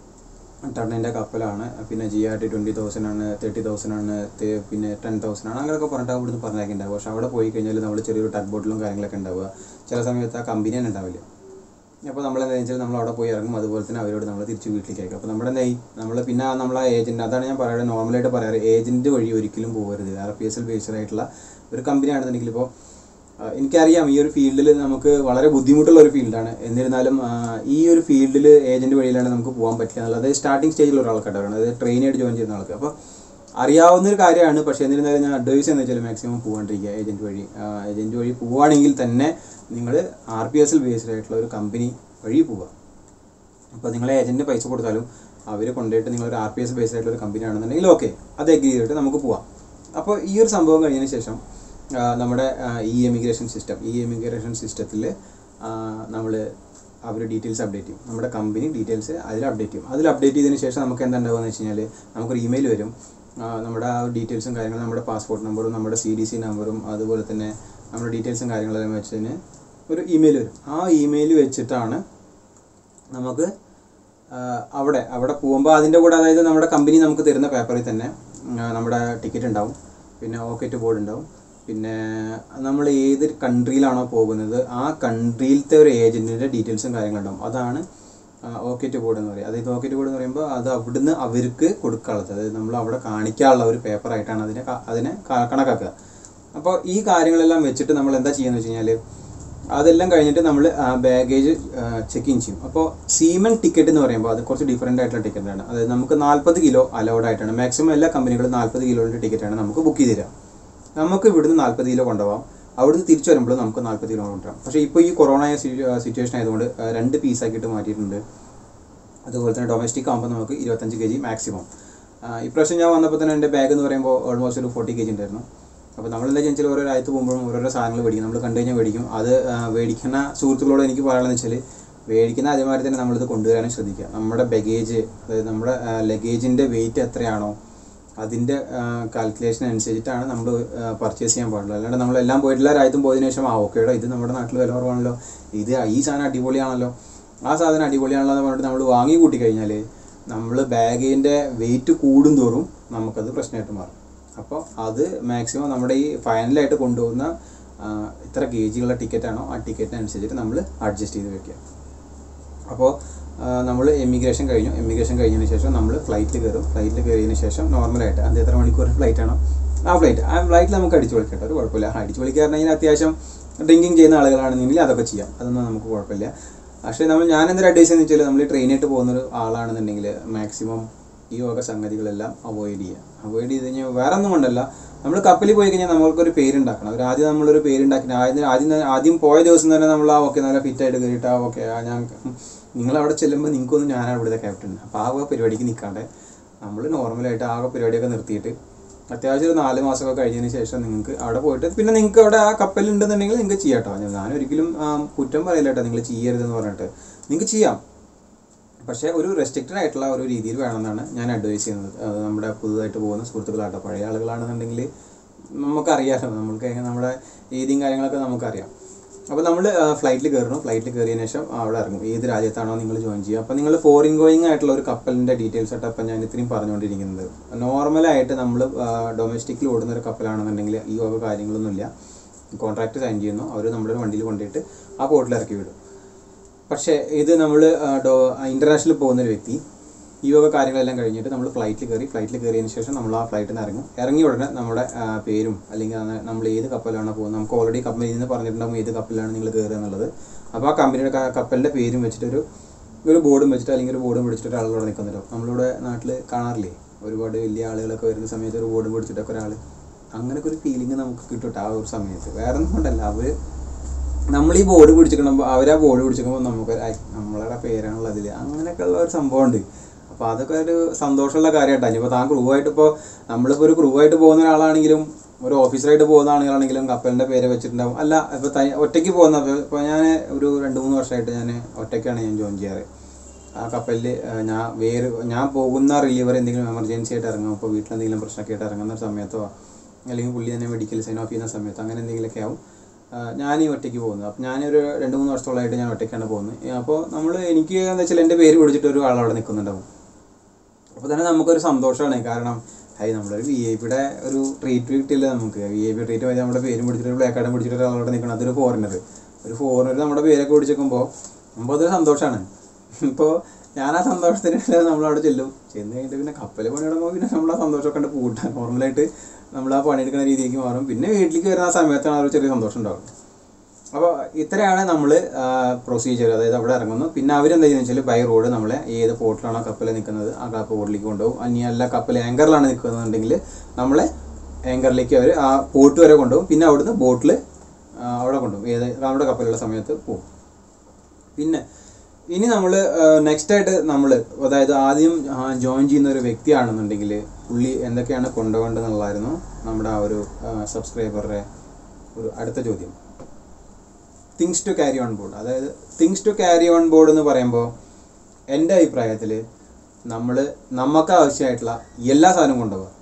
ടണ്ണിൻ്റെ കപ്പലാണ് പിന്നെ G R T twenty thousand ആണ് തേർട്ടി തൗസൻഡ് ആണ് തെ- പിന്നെ ടെൻ തൗസൻഡ് ആണ് അങ്ങനെയൊക്കെ പറഞ്ഞിട്ട് ഇവിടുന്ന് പറഞ്ഞേക്കുണ്ടാവുക പക്ഷെ അവിടെ പോയി കഴിഞ്ഞാൽ നമ്മൾ ചെറിയൊരു ടഗ് ബോട്ടിലും കാര്യങ്ങളൊക്കെ ഉണ്ടാവുക ചില സമയത്ത് ആ കമ്പനി തന്നെ ഉണ്ടാവില്ല അപ്പോൾ നമ്മൾ എന്താ വെച്ചാൽ നമ്മൾ അവിടെ പോയി ഇറങ്ങും അതുപോലെ തന്നെ അവരോട് നമ്മൾ തിരിച്ച് വീട്ടിലേക്ക് അയക്കും അപ്പോൾ നമ്മുടെ എന്തായി നമ്മൾ പിന്നെ നമ്മൾ ആ ഏജൻറ്റ് അതാണ് ഞാൻ പറയുന്നത് നോർമലായിട്ട് പറയാറ് ഏജൻറ്റ് വഴി ഒരിക്കലും പോകരുത് R P S L based ആയിട്ടുള്ള ഒരു കമ്പനി ആണെന്നുണ്ടെങ്കിൽ ഇപ്പോൾ ആഹ് എനിക്കറിയാം ഈ ഒരു ഫീൽഡിൽ നമുക്ക് വളരെ ബുദ്ധിമുട്ടുള്ള ഒരു ഫീൽഡാണ് എന്നിരുന്നാലും ആഹ് ഈ ഒരു ഫീൽഡിൽ ഏജന്റ് വഴിയിലാണ് നമുക്ക് പോകാൻ പറ്റുക എന്നുള്ളത് അതായത് സ്റ്റാർട്ടിംഗ് സ്റ്റേജിൽ ഒരാൾക്കാരാണ് അതായത് ട്രെയിനായിട്ട് ജോയിൻ ചെയ്യുന്ന ആൾക്ക് അപ്പോൾ അറിയാവുന്ന ഒരു കാര്യമാണ് പക്ഷേ എന്നിരുന്നാലും ഞാൻ അഡ്വൈസ് എന്ന് വെച്ചാൽ മാക്സിമം പോകാണ്ടിരിക്കുക ഏജന്റ് വഴി ഏജന്റ് വഴി പോവുകയാണെങ്കിൽ തന്നെ നിങ്ങൾ R P S L based ആയിട്ടുള്ള ഒരു കമ്പനി വഴി പോവുക അപ്പോൾ നിങ്ങൾ ഏജന്റിന് പൈസ കൊടുത്താലും അവർ കൊണ്ടുപോയിട്ട് നിങ്ങൾ ഒരു ആർ പി എസ് ബേസ്ഡ് ആയിട്ടുള്ള ഒരു കമ്പനി ആണെന്നുണ്ടെങ്കിൽ ഓക്കെ അത് എഗ്രി ചെയ്തിട്ട് നമുക്ക് പോവാം അപ്പോൾ ഈ ഒരു സംഭവം കഴിഞ്ഞതിന് ശേഷം ആ, നമ്മുടെ ഈ എമിഗ്രേഷൻ സിസ്റ്റം ഈ എമിഗ്രേഷൻ സിസ്റ്റത്തിൽ നമ്മൾ അവർ ഡീറ്റെയിൽസ് അപ്ഡേറ്റ് ചെയ്യും നമ്മുടെ കമ്പനി ഡീറ്റെയിൽസ് അതിൽ അപ്ഡേറ്റ് ചെയ്യും അതിൽ അപ്ഡേറ്റ് ചെയ്തതിന് ശേഷം നമുക്ക് എന്താ ഉണ്ടാവുക എന്ന് വെച്ച് കഴിഞ്ഞാൽ നമുക്കൊരു ഇമെയിൽ വരും ആ, നമ്മുടെ ആ ഡീറ്റെയിൽസും കാര്യങ്ങളും നമ്മുടെ പാസ്പോർട്ട് നമ്പറും നമ്മുടെ സി ഡി സി നമ്പറും അതുപോലെ തന്നെ നമ്മുടെ ഡീറ്റെയിൽസും കാര്യങ്ങളെല്ലാം വെച്ചതിന് ഒരു ഇമെയിൽ വരും ആ ഇമെയിൽ വെച്ചിട്ടാണ് നമുക്ക് ആ, അവിടെ അവിടെ പോകുമ്പോൾ അതിൻ്റെ കൂടെ അതായത് നമ്മുടെ കമ്പനി നമുക്ക് തരുന്ന പേപ്പറിൽ തന്നെ ആ, നമ്മുടെ ടിക്കറ്റ് ഉണ്ടാവും പിന്നെ ഓക്കറ്റ് ബോർഡ് ഉണ്ടാവും പിന്നെ നമ്മൾ ഏത് കൺട്രിയിലാണോ പോകുന്നത് ആ കൺട്രിയിലത്തെ ഒരു ഏജൻറ്റിൻ്റെ ഡീറ്റെയിൽസും കാര്യങ്ങളുണ്ടാവും അതാണ് ഓക്കറ്റ് ബോർഡ് എന്ന് പറയുക അതായത് ഓക്കറ്റ് ബോർഡ് എന്ന് പറയുമ്പോൾ അത് അവിടുന്ന് അവർക്ക് കൊടുക്കാനുള്ളത് അതായത് നമ്മൾ അവിടെ കാണിക്കാനുള്ള ഒരു പേപ്പറായിട്ടാണ് അതിനെ ക- അതിനെ ക- കണക്കാക്കുക അപ്പോൾ ഈ കാര്യങ്ങളെല്ലാം വെച്ചിട്ട് നമ്മൾ എന്താ ചെയ്യുന്നത് വെച്ച് കഴിഞ്ഞാൽ അതെല്ലാം കഴിഞ്ഞിട്ട് നമ്മൾ ബാഗേജ് ചെക്ക് ഇൻ ചെയ്യും അപ്പോൾ സീമൻ ടിക്കറ്റ് എന്ന് പറയുമ്പോൾ അത് കുറച്ച് ഡിഫറെൻ്റ് ആയിട്ടുള്ള ടിക്കറ്റാണ് അതായത് നമുക്ക് നാൽപ്പത് കിലോ അലൗഡ് ആയിട്ടാണ് മാക്സിമം എല്ലാ കമ്പനികളും നാൽപ്പത് കിലോയുടെ ടിക്കറ്റാണ് നമുക്ക് ബുക്ക് ചെയ്ത് തരിക നമുക്ക് ഇവിടുന്ന് നാൽപ്പത് കിലോ കൊണ്ടുപോകാം അവിടുന്ന് തിരിച്ചു വരുമ്പോൾ നമുക്ക് നാൽപ്പത് കിലോ കൊണ്ടുവരാം പക്ഷേ ഇപ്പോൾ ഈ കൊറോണ സിറ്റുവേഷൻ ആയതുകൊണ്ട് ആ, രണ്ട് പീസാക്കിയിട്ട് മാറ്റിയിട്ടുണ്ട് അതുപോലെ തന്നെ ഡൊമസ്റ്റിക് ആകുമ്പോൾ നമുക്ക് ഇരുപത്തഞ്ച് കെ ജി മാക്സിമം ഇപ്രാവശ്യം ഞാൻ വന്നപ്പോൾ തന്നെ എൻ്റെ ബാഗ് എന്ന് പറയുമ്പോൾ ഓൾമോസ്റ്റ് ഒരു ഫോർട്ടി കെ ജി ഉണ്ടായിരുന്നു അപ്പോൾ നമ്മൾ എന്താ വെച്ചാൽ ഓരോ രാജ്യത്ത് പോകുമ്പോഴും ഓരോരോ സാധനങ്ങൾ മേടിക്കും നമ്മൾ കണ്ടു കഴിഞ്ഞാൽ മേടിക്കും അത് ആ, മേടിക്കുന്ന സുഹൃത്തുക്കളോട് എനിക്ക് പറയാനുള്ളത് വെച്ചാൽ മേടിക്കുന്ന അതേമാതിരി തന്നെ നമ്മളിത് കൊണ്ടുവരാനും ശ്രദ്ധിക്കുക നമ്മുടെ ബഗേജ് അതായത് നമ്മുടെ ലഗേജിൻ്റെ വെയിറ്റ് എത്രയാണോ അതിൻ്റെ കാൽക്കുലേഷൻ അനുസരിച്ചിട്ടാണ് നമ്മൾ പർച്ചേസ് ചെയ്യാൻ പാടുള്ളൂ അല്ലാണ്ട് നമ്മളെല്ലാം പോയിട്ടുള്ള രാജ്യത്തും പോയതിനു ശേഷം ആ ഓക്കേടാ ഇത് നമ്മുടെ നാട്ടിൽ വില കുറവാണല്ലോ ഇത് ഈ സാധനം അടിപൊളിയാണല്ലോ ആ സാധനം അടിപൊളിയാണല്ലോ എന്ന് പറഞ്ഞിട്ട് നമ്മൾ വാങ്ങി കൂട്ടി കഴിഞ്ഞാൽ നമ്മൾ ബാഗിൻ്റെ വെയിറ്റ് കൂടും തോറും നമുക്കത് പ്രശ്നമായിട്ട് മാറും അപ്പോൾ അത് മാക്സിമം നമ്മുടെ ഈ ഫൈനലായിട്ട് കൊണ്ടുപോകുന്ന ആ, ഇത്ര കെ ജിയുള്ള ടിക്കറ്റാണോ ആ ടിക്കറ്റിനനുസരിച്ചിട്ട് നമ്മൾ അഡ്ജസ്റ്റ് ചെയ്ത് വെക്കുക അപ്പോൾ നമ്മൾ എമിഗ്രേഷൻ കഴിഞ്ഞു എമിഗ്രേഷൻ കഴിഞ്ഞതിന് ശേഷം നമ്മൾ ഫ്ലൈറ്റിൽ കയറും ഫ്ലൈറ്റിൽ കയറിയതിന് ശേഷം നോർമലായിട്ട് അത് എത്ര മണിക്കൂർ ഫ്ലൈറ്റ് ആണോ ആ ഫ്ലൈറ്റ് ആ ഫ്ലൈറ്റിൽ നമുക്ക് അടിച്ചു പൊളിക്കട്ടെ ഒരു കുഴപ്പമില്ല അടിച്ചു പൊളിക്കാറുണ്ടെങ്കിൽ അത്യാവശ്യം ഡ്രിങ്കിങ് ചെയ്യുന്ന ആളുകളാണെന്നെങ്കിൽ അതൊക്കെ ചെയ്യാം അതൊന്നും നമുക്ക് കുഴപ്പമില്ല പക്ഷേ നമ്മൾ ഞാൻ എന്തൊരു അഡ്വൈസ് എന്ന് വെച്ചാൽ നമ്മൾ ട്രെയിനായിട്ട് പോകുന്ന ഒരു ആളാണെന്നുണ്ടെങ്കിൽ മാക്സിമം ഈ വക സംഗതികളെല്ലാം അവോയ്ഡ് ചെയ്യുക അവോയ്ഡ് ചെയ്ത് കഴിഞ്ഞാൽ വേറെ ഒന്നും കൊണ്ടല്ല നമ്മൾ കപ്പലിൽ പോയി കഴിഞ്ഞാൽ നമ്മൾക്കൊരു പേരുണ്ടാക്കണം ഒരു ആദ്യം നമ്മളൊരു പേരുണ്ടാക്കി ആദ്യം ആദ്യം തന്നെ- ആദ്യം പോയ ദിവസം തന്നെ നമ്മൾ ആ ഓക്കെ നല്ല ഫിറ്റായിട്ട് കയറിയിട്ട് ആ ഓക്കെ ആ ഞാൻ നിങ്ങൾ അവിടെ ചെല്ലുമ്പോൾ നിങ്ങൾക്കൊന്നും ഞാനാണ് ഇവിടുത്തെ ക്യാപ്റ്റൻ അപ്പോൾ ആ വക പരിപാടിക്ക് നിൽക്കാണ്ട് നമ്മൾ നോർമലായിട്ട് ആ വക പരിപാടിയൊക്കെ നിർത്തിയിട്ട് അത്യാവശ്യം ഒരു നാല് മാസമൊക്കെ കഴിഞ്ഞതിന് ശേഷം നിങ്ങൾക്ക് അവിടെ പോയിട്ട് പിന്നെ നിങ്ങൾക്ക് അവിടെ ആ കപ്പലുണ്ടെന്നുണ്ടെങ്കിൽ നിങ്ങൾക്ക് ചെയ്യാം കേട്ടോ ഞാൻ ഒരിക്കലും ആ, കുറ്റം പറയില്ല കേട്ടോ നിങ്ങൾ ചെയ്യരുതെന്ന് പറഞ്ഞിട്ട് നിങ്ങൾക്ക് ചെയ്യാം പക്ഷേ ഒരു റെസ്ട്രിക്റ്റഡ് ആയിട്ടുള്ള ഒരു രീതിയിൽ വേണമെന്നാണ് ഞാൻ അഡ്വൈസ് ചെയ്യുന്നത് അത് നമ്മുടെ പുതുതായിട്ട് പോകുന്ന സുഹൃത്തുക്കളാട്ടോ പഴയ ആളുകളാണെന്നുണ്ടെങ്കിൽ നമുക്കറിയാമല്ലോ നമ്മൾക്ക് എങ്ങനെ നമ്മുടെ രീതിയും കാര്യങ്ങളൊക്കെ നമുക്കറിയാം അപ്പോൾ നമ്മൾ ഫ്ലൈറ്റിൽ കയറണം ഫ്ലൈറ്റിൽ കയറിയതിന് ശേഷം അവിടെ ഇറങ്ങും ഏത് രാജ്യത്താണോ നിങ്ങൾ ജോയിൻ ചെയ്യുക അപ്പോൾ നിങ്ങൾ ഫോറിൻ ഗോയിങ് ആയിട്ടുള്ള ഒരു കപ്പലിൻ്റെ ഡീറ്റെയിൽസ് ആയിട്ട് അപ്പം ഞാൻ ഇത്രയും പറഞ്ഞുകൊണ്ടിരിക്കുന്നത് നോർമലായിട്ട് നമ്മൾ ഡൊമസ്റ്റിക്കിൽ ഓടുന്ന ഒരു കപ്പലാണെന്നുണ്ടെങ്കിൽ ഈ വക കാര്യങ്ങളൊന്നുമില്ല കോൺട്രാക്ട് സൈൻ ചെയ്യുന്നു അവർ നമ്മുടെ ഒരു വണ്ടിയിൽ കൊണ്ടുപോയിട്ട് ആ പോർട്ടിൽ ഇറക്കി വിടും പക്ഷേ ഇത് നമ്മൾ ഇന്റർനാഷണൽ പോകുന്ന ഒരു വ്യക്തി ഈ വക കാര്യങ്ങളെല്ലാം കഴിഞ്ഞിട്ട് നമ്മൾ ഫ്ലൈറ്റിൽ കയറി ഫ്ലൈറ്റിൽ കയറിയതിന് ശേഷം നമ്മൾ ആ ഫ്ലൈറ്റിൽ നിന്ന് ഇറങ്ങും ഇറങ്ങിയ ഉടനെ നമ്മുടെ ആ, പേരും അല്ലെങ്കിൽ അത് നമ്മൾ ഏത് കപ്പലാണോ പോകുന്നത് നമുക്ക് ഓൾറെഡി കമ്പനിയിൽ നിന്ന് പറഞ്ഞിട്ടുണ്ടാകും ഏത് കപ്പലിലാണ് നിങ്ങൾ കയറുക എന്നുള്ളത് അപ്പോൾ ആ കമ്പനിയുടെ ക- കപ്പലിൻ്റെ പേരും വെച്ചിട്ട് ഒരു ഒരു ബോർഡും വെച്ചിട്ട് അല്ലെങ്കിൽ ഒരു ബോർഡും പിടിച്ചിട്ട് ഒരാളോട് നിൽക്കുന്നുണ്ടോ നമ്മളിവിടെ നാട്ടിൽ കാണാറില്ലേ ഒരുപാട് വലിയ ആളുകളൊക്കെ വരുന്ന സമയത്ത് ഒരു ബോർഡും പിടിച്ചിട്ടൊക്കെ ഒരാൾ അങ്ങനെയൊക്കെ ഒരു ഫീലിംഗ് നമുക്ക് കിട്ടും ട്ടോ ആ ഒരു സമയത്ത് വേറെ ഒന്നും കൊണ്ടല്ല അവർ നമ്മൾ ഈ ബോർഡ് പിടിച്ചിരിക്കുമ്പോൾ അവരാ ബോർഡ് പിടിച്ചിരിക്കുമ്പോൾ നമുക്ക് ഐ, നമ്മളുടെ പേരാണുള്ള അതിൽ അങ്ങനെയൊക്കെ ഉള്ള ഒരു സംഭവം ഉണ്ട് അപ്പോൾ അതൊക്കെ ഒരു സന്തോഷമുള്ള കാര്യമായിട്ടാണ് ഇപ്പോൾ താൻ ക്രൂ ആയിട്ട് ഇപ്പോൾ നമ്മളിപ്പോൾ ഒരു ക്രൂ ആയിട്ട് പോകുന്ന ഒരാളാണെങ്കിലും ഒരു ഓഫീസറായിട്ട് പോകുന്ന ആളുകളാണെങ്കിലും കപ്പലിൻ്റെ പേര് വെച്ചിട്ടുണ്ടാവും അല്ല ഇപ്പോൾ തനി ഒറ്റയ്ക്ക് പോകുന്ന ഇപ്പോൾ ഞാൻ ഒരു രണ്ട് മൂന്ന് വർഷമായിട്ട് ഞാൻ ഒറ്റയ്ക്കാണ് ഞാൻ ജോയിൻ ചെയ്യാറ് ആ കപ്പലിൽ ഞാൻ വേറെ ഞാൻ പോകുന്ന റിലീവർ എന്തെങ്കിലും എമർജൻസി ആയിട്ട് ഇറങ്ങും അപ്പോൾ വീട്ടിൽ എന്തെങ്കിലും പ്രശ്നമൊക്കെ ആയിട്ട് ഇറങ്ങുന്ന സമയത്തോ അല്ലെങ്കിൽ പുള്ളി തന്നെ മെഡിക്കൽ സൈൻ ഓഫ് ചെയ്യുന്ന സമയത്ത് അങ്ങനെ എന്തെങ്കിലുമൊക്കെ ആവും ഞാൻ ഈ ഒറ്റയ്ക്ക് പോകുന്നത് അപ്പോൾ ഞാനൊരു രണ്ട് മൂന്ന് വർഷത്തോളമായിട്ട് ഞാൻ ഒറ്റയ്ക്കാണ് പോകുന്നത് അപ്പോൾ നമ്മൾ എനിക്ക് എന്താ വെച്ചാൽ എൻ്റെ പേര് വിളിച്ചിട്ട് ഒരു ആൾ അവിടെ നിൽക്കുന്നുണ്ടാവും അപ്പോൾ തന്നെ നമുക്കൊരു സന്തോഷമാണ് കാരണം ഹൈ നമ്മളൊരു വി ഐ പിയുടെ ഒരു ട്രീറ്റ് കിട്ടില്ല നമുക്ക് വി ഐ പി ട്രീറ്റ് മതി നമ്മുടെ പേരും പിടിച്ചിട്ട് ബ്ലാക്ക് കാർഡും പിടിച്ചിട്ട് ഒരാളോട് നിൽക്കണം അതൊരു ഫോറിനർ ഒരു ഫോറിനർ നമ്മുടെ പേരൊക്കെ പിടിച്ചേക്കുമ്പോൾ നമുക്ക് അതൊരു സന്തോഷമാണ് ഇപ്പോൾ ഞാൻ ആ സന്തോഷത്തിന് നമ്മളവിടെ ചെല്ലും ചെന്ന് കഴിഞ്ഞിട്ട് പിന്നെ കപ്പൽ പണിയിടുമ്പോൾ പിന്നെ നമ്മൾ ആ സന്തോഷമൊക്കെ കണ്ട് കൂട്ടാൻ നോർമലായിട്ട് നമ്മൾ ആ പണിയെടുക്കുന്ന രീതിക്ക് മാറും പിന്നെ വീട്ടിലേക്ക് വരുന്ന ആ സമയത്താണ് ആ ഒരു ചെറിയ സന്തോഷം ഉണ്ടാവും അപ്പോൾ ഇത്രയാണ് നമ്മൾ പ്രൊസീജിയർ അതായത് അവിടെ ഇറങ്ങുന്നു പിന്നെ അവരെന്താ ചെയ്യുന്നത് വെച്ചാൽ ബൈ റോഡ് നമ്മളെ ഏത് പോർട്ടിലാണോ കപ്പൽ നിൽക്കുന്നത് ആ കപ്പൽ പോർട്ടിലേക്ക് കൊണ്ടുപോകും ഇനി അല്ല കപ്പൽ ആങ്കറിലാണ് നിൽക്കുന്നതെന്നുണ്ടെങ്കിൽ നമ്മളെ ആങ്കറിലേക്ക് അവർ ആ പോർട്ട് വരെ കൊണ്ടുപോകും പിന്നെ അവിടുന്ന് ബോട്ടിൽ അവിടെ കൊണ്ടുപോകും ഏത് നമ്മുടെ കപ്പലുള്ള സമയത്ത് പോകും പിന്നെ ഇനി നമ്മൾ നെക്സ്റ്റ് ആയിട്ട് നമ്മൾ അതായത് ആദ്യം ജോയിൻ ചെയ്യുന്ന ഒരു വ്യക്തിയാണെന്നുണ്ടെങ്കിൽ പുള്ളി എന്തൊക്കെയാണ് കൊണ്ടുപോകേണ്ടതെന്നുള്ളതായിരുന്നു നമ്മുടെ ആ ഒരു സബ്സ്ക്രൈബറുടെ ഒരു അടുത്ത ചോദ്യം things to carry on board അതായത് things to carry on board എന്ന് പറയുമ്പോൾ എൻ്റെ അഭിപ്രായത്തിൽ നമ്മൾ നമുക്ക് ആവശ്യമായിട്ടുള്ള എല്ലാ സാധനവും കൊണ്ടുപോകുക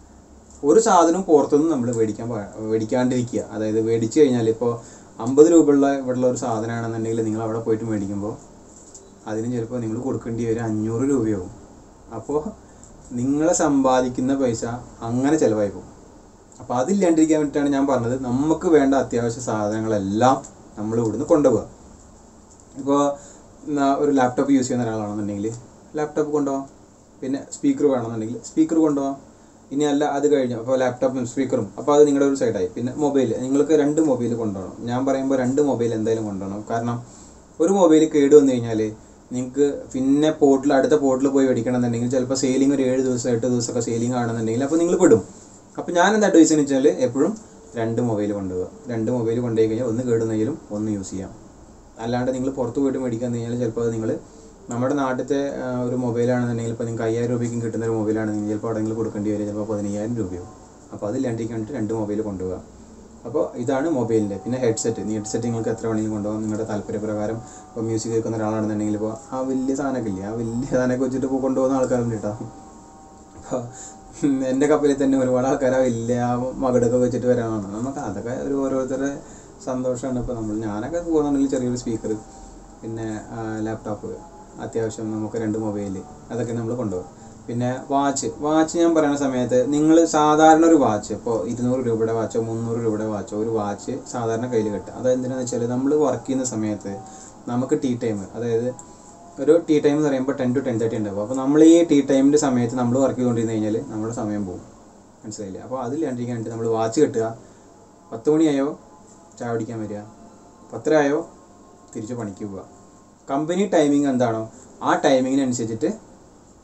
ഒരു സാധനവും പുറത്തുനിന്ന് നമ്മൾ മേടിക്കാൻ പാ- മേടിക്കാണ്ടിരിക്കുക അതായത് മേടിച്ചു കഴിഞ്ഞാൽ ഇപ്പോൾ അമ്പത് രൂപയുള്ള ഇവിടെയുള്ള ഒരു സാധനമാണെന്നുണ്ടെങ്കിൽ നിങ്ങൾ അവിടെ പോയിട്ട് മേടിക്കുമ്പോൾ അതിന് ചിലപ്പോൾ നിങ്ങൾ കൊടുക്കേണ്ടി വരും അഞ്ഞൂറ് രൂപയാവും അപ്പോൾ നിങ്ങൾ സമ്പാദിക്കുന്ന പൈസ അങ്ങനെ ചിലവായി പോകും അപ്പോൾ അതില്ലാണ്ടിരിക്കാൻ വേണ്ടിയിട്ടാണ് ഞാൻ പറഞ്ഞത് നമുക്ക് വേണ്ട അത്യാവശ്യ സാധനങ്ങളെല്ലാം നമ്മൾ ഇവിടുന്ന് കൊണ്ടുപോകുക ഇപ്പോൾ ഒരു ലാപ്ടോപ്പ് യൂസ് ചെയ്യുന്ന ഒരാളാണെന്നുണ്ടെങ്കിൽ ലാപ്ടോപ്പ് കൊണ്ടുപോകാം പിന്നെ സ്പീക്കർ വേണമെന്നുണ്ടെങ്കിൽ സ്പീക്കർ കൊണ്ടുപോകാം ഇനി അല്ല അത് കഴിഞ്ഞു അപ്പോൾ ലാപ്ടോപ്പും സ്പീക്കറും അപ്പോൾ അത് നിങ്ങളുടെ ഒരു സൈഡായി പിന്നെ മൊബൈൽ നിങ്ങൾക്ക് രണ്ട് മൊബൈൽ കൊണ്ടുപോകണം ഞാൻ പറയുമ്പോൾ രണ്ട് മൊബൈൽ എന്തായാലും കൊണ്ടുപോകണം കാരണം ഒരു മൊബൈൽ കേട് വന്നു കഴിഞ്ഞാൽ നിങ്ങൾക്ക് പിന്നെ പോർട്ടിൽ അടുത്ത പോർട്ടിൽ പോയി മേടിക്കണമെന്നുണ്ടെങ്കിൽ ചിലപ്പോൾ സെയിലിംഗ് ഒരു ഏഴ് ദിവസം എട്ട് ദിവസമൊക്കെ സെയിലിംഗ് ആണെന്നുണ്ടെങ്കിൽ അപ്പോൾ നിങ്ങൾ പെടും അപ്പോൾ ഞാൻ എന്താ അഡ്വൈസ് എന്ന് വെച്ചാൽ എപ്പോഴും രണ്ട് മൊബൈൽ കൊണ്ടുപോകുക രണ്ട് മൊബൈൽ കൊണ്ടുപോയി കഴിഞ്ഞാൽ ഒന്ന് കേടുന്നെങ്കിലും ഒന്ന് യൂസ് ചെയ്യാം അല്ലാണ്ട് നിങ്ങൾ പുറത്ത് പോയിട്ട് മേടിക്കാൻ കഴിഞ്ഞാൽ ചിലപ്പോൾ അത് നിങ്ങൾ നമ്മുടെ നാട്ടിലത്തെ ആ, ഒരു മൊബൈലാണെന്നുണ്ടെങ്കിൽ ഇപ്പോൾ നിങ്ങൾക്ക് അയ്യായിരം രൂപയ്ക്കും കിട്ടുന്ന ഒരു മൊബൈലാണെങ്കിൽ ചിലപ്പോൾ അവിടെ നിങ്ങൾ കൊടുക്കേണ്ടി വരും ചിലപ്പോൾ പതിനയ്യായിരം രൂപയാവും അപ്പോൾ അതില്ലാണ്ടിരിക്കാൻ വേണ്ടിയിട്ട് രണ്ട് മൊബൈൽ കൊണ്ടുപോകുക അപ്പോൾ ഇതാണ് മൊബൈലിൻ്റെ പിന്നെ ഹെഡ്സെറ്റ് ഈ ഹെഡ്സെറ്റ് നിങ്ങൾക്ക് എത്ര വേണമെങ്കിലും കൊണ്ടുപോകാം നിങ്ങളുടെ താല്പര്യപ്രകാരം ഇപ്പോൾ മ്യൂസിക് കേൾക്കുന്ന ഒരാളാണെന്നുണ്ടെങ്കിൽ ഇപ്പോൾ ആ വലിയ സാധനമൊക്കെ ഇല്ലേ ആ വലിയ സാധനമൊക്കെ വെച്ചിട്ട് ഇപ്പോൾ കൊണ്ടുപോകുന്ന ആൾക്കാരുണ്ട് കേട്ടോ അപ്പോൾ എൻ്റെ കപ്പലിൽ തന്നെ ഒരുപാട് ആൾക്കാർ ആ വലിയ ആ മകടൊക്കെ വെച്ചിട്ട് വരാനാണ് നമുക്ക് അതൊക്കെ ഒരു ഓരോരുത്തരുടെ സന്തോഷമാണ് ഇപ്പോൾ നമ്മൾ ഞാനൊക്കെ പോകുന്നുണ്ടെങ്കിൽ ചെറിയൊരു സ്പീക്കർ പിന്നെ ലാപ്ടോപ്പ് അത്യാവശ്യം നമുക്ക് രണ്ട് മൊബൈൽ അതൊക്കെ നമ്മൾ കൊണ്ടുപോകും പിന്നെ വാച്ച് വാച്ച് ഞാൻ പറയുന്ന സമയത്ത് നിങ്ങൾ സാധാരണ ഒരു വാച്ച് ഇപ്പോൾ ഇരുന്നൂറ് രൂപയുടെ വാച്ചോ മുന്നൂറ് രൂപയുടെ വാച്ചോ ഒരു വാച്ച് സാധാരണ കയ്യിൽ കെട്ടുക അത് എന്തിനാണെന്ന് വെച്ചാൽ നമ്മൾ വർക്ക് ചെയ്യുന്ന സമയത്ത് നമുക്ക് ടീ ടൈം അതായത് ഒരു ടീ ടൈം എന്ന് പറയുമ്പോൾ ടെൻ ടു ടെൻ തേർട്ടി ഉണ്ടാവും അപ്പോൾ നമ്മൾ ഈ ടീ ടൈമിൻ്റെ സമയത്ത് നമ്മൾ വർക്ക് ചെയ്തുകൊണ്ടിരുന്ന് കഴിഞ്ഞാൽ നമ്മുടെ സമയം പോകും മനസ്സിലായില്ലേ അപ്പോൾ അതില്ലാണ്ടിരിക്കാൻ വേണ്ടി നമ്മൾ വാച്ച് കെട്ടുക പത്ത് മണിയായോ ചായ കുടിക്കാൻ വരിക പത്തരയായോ തിരിച്ച് പണിക്ക് പോവുക കമ്പനി ടൈമിംഗ് എന്താണോ ആ ടൈമിങ്ങിനനുസരിച്ചിട്ട്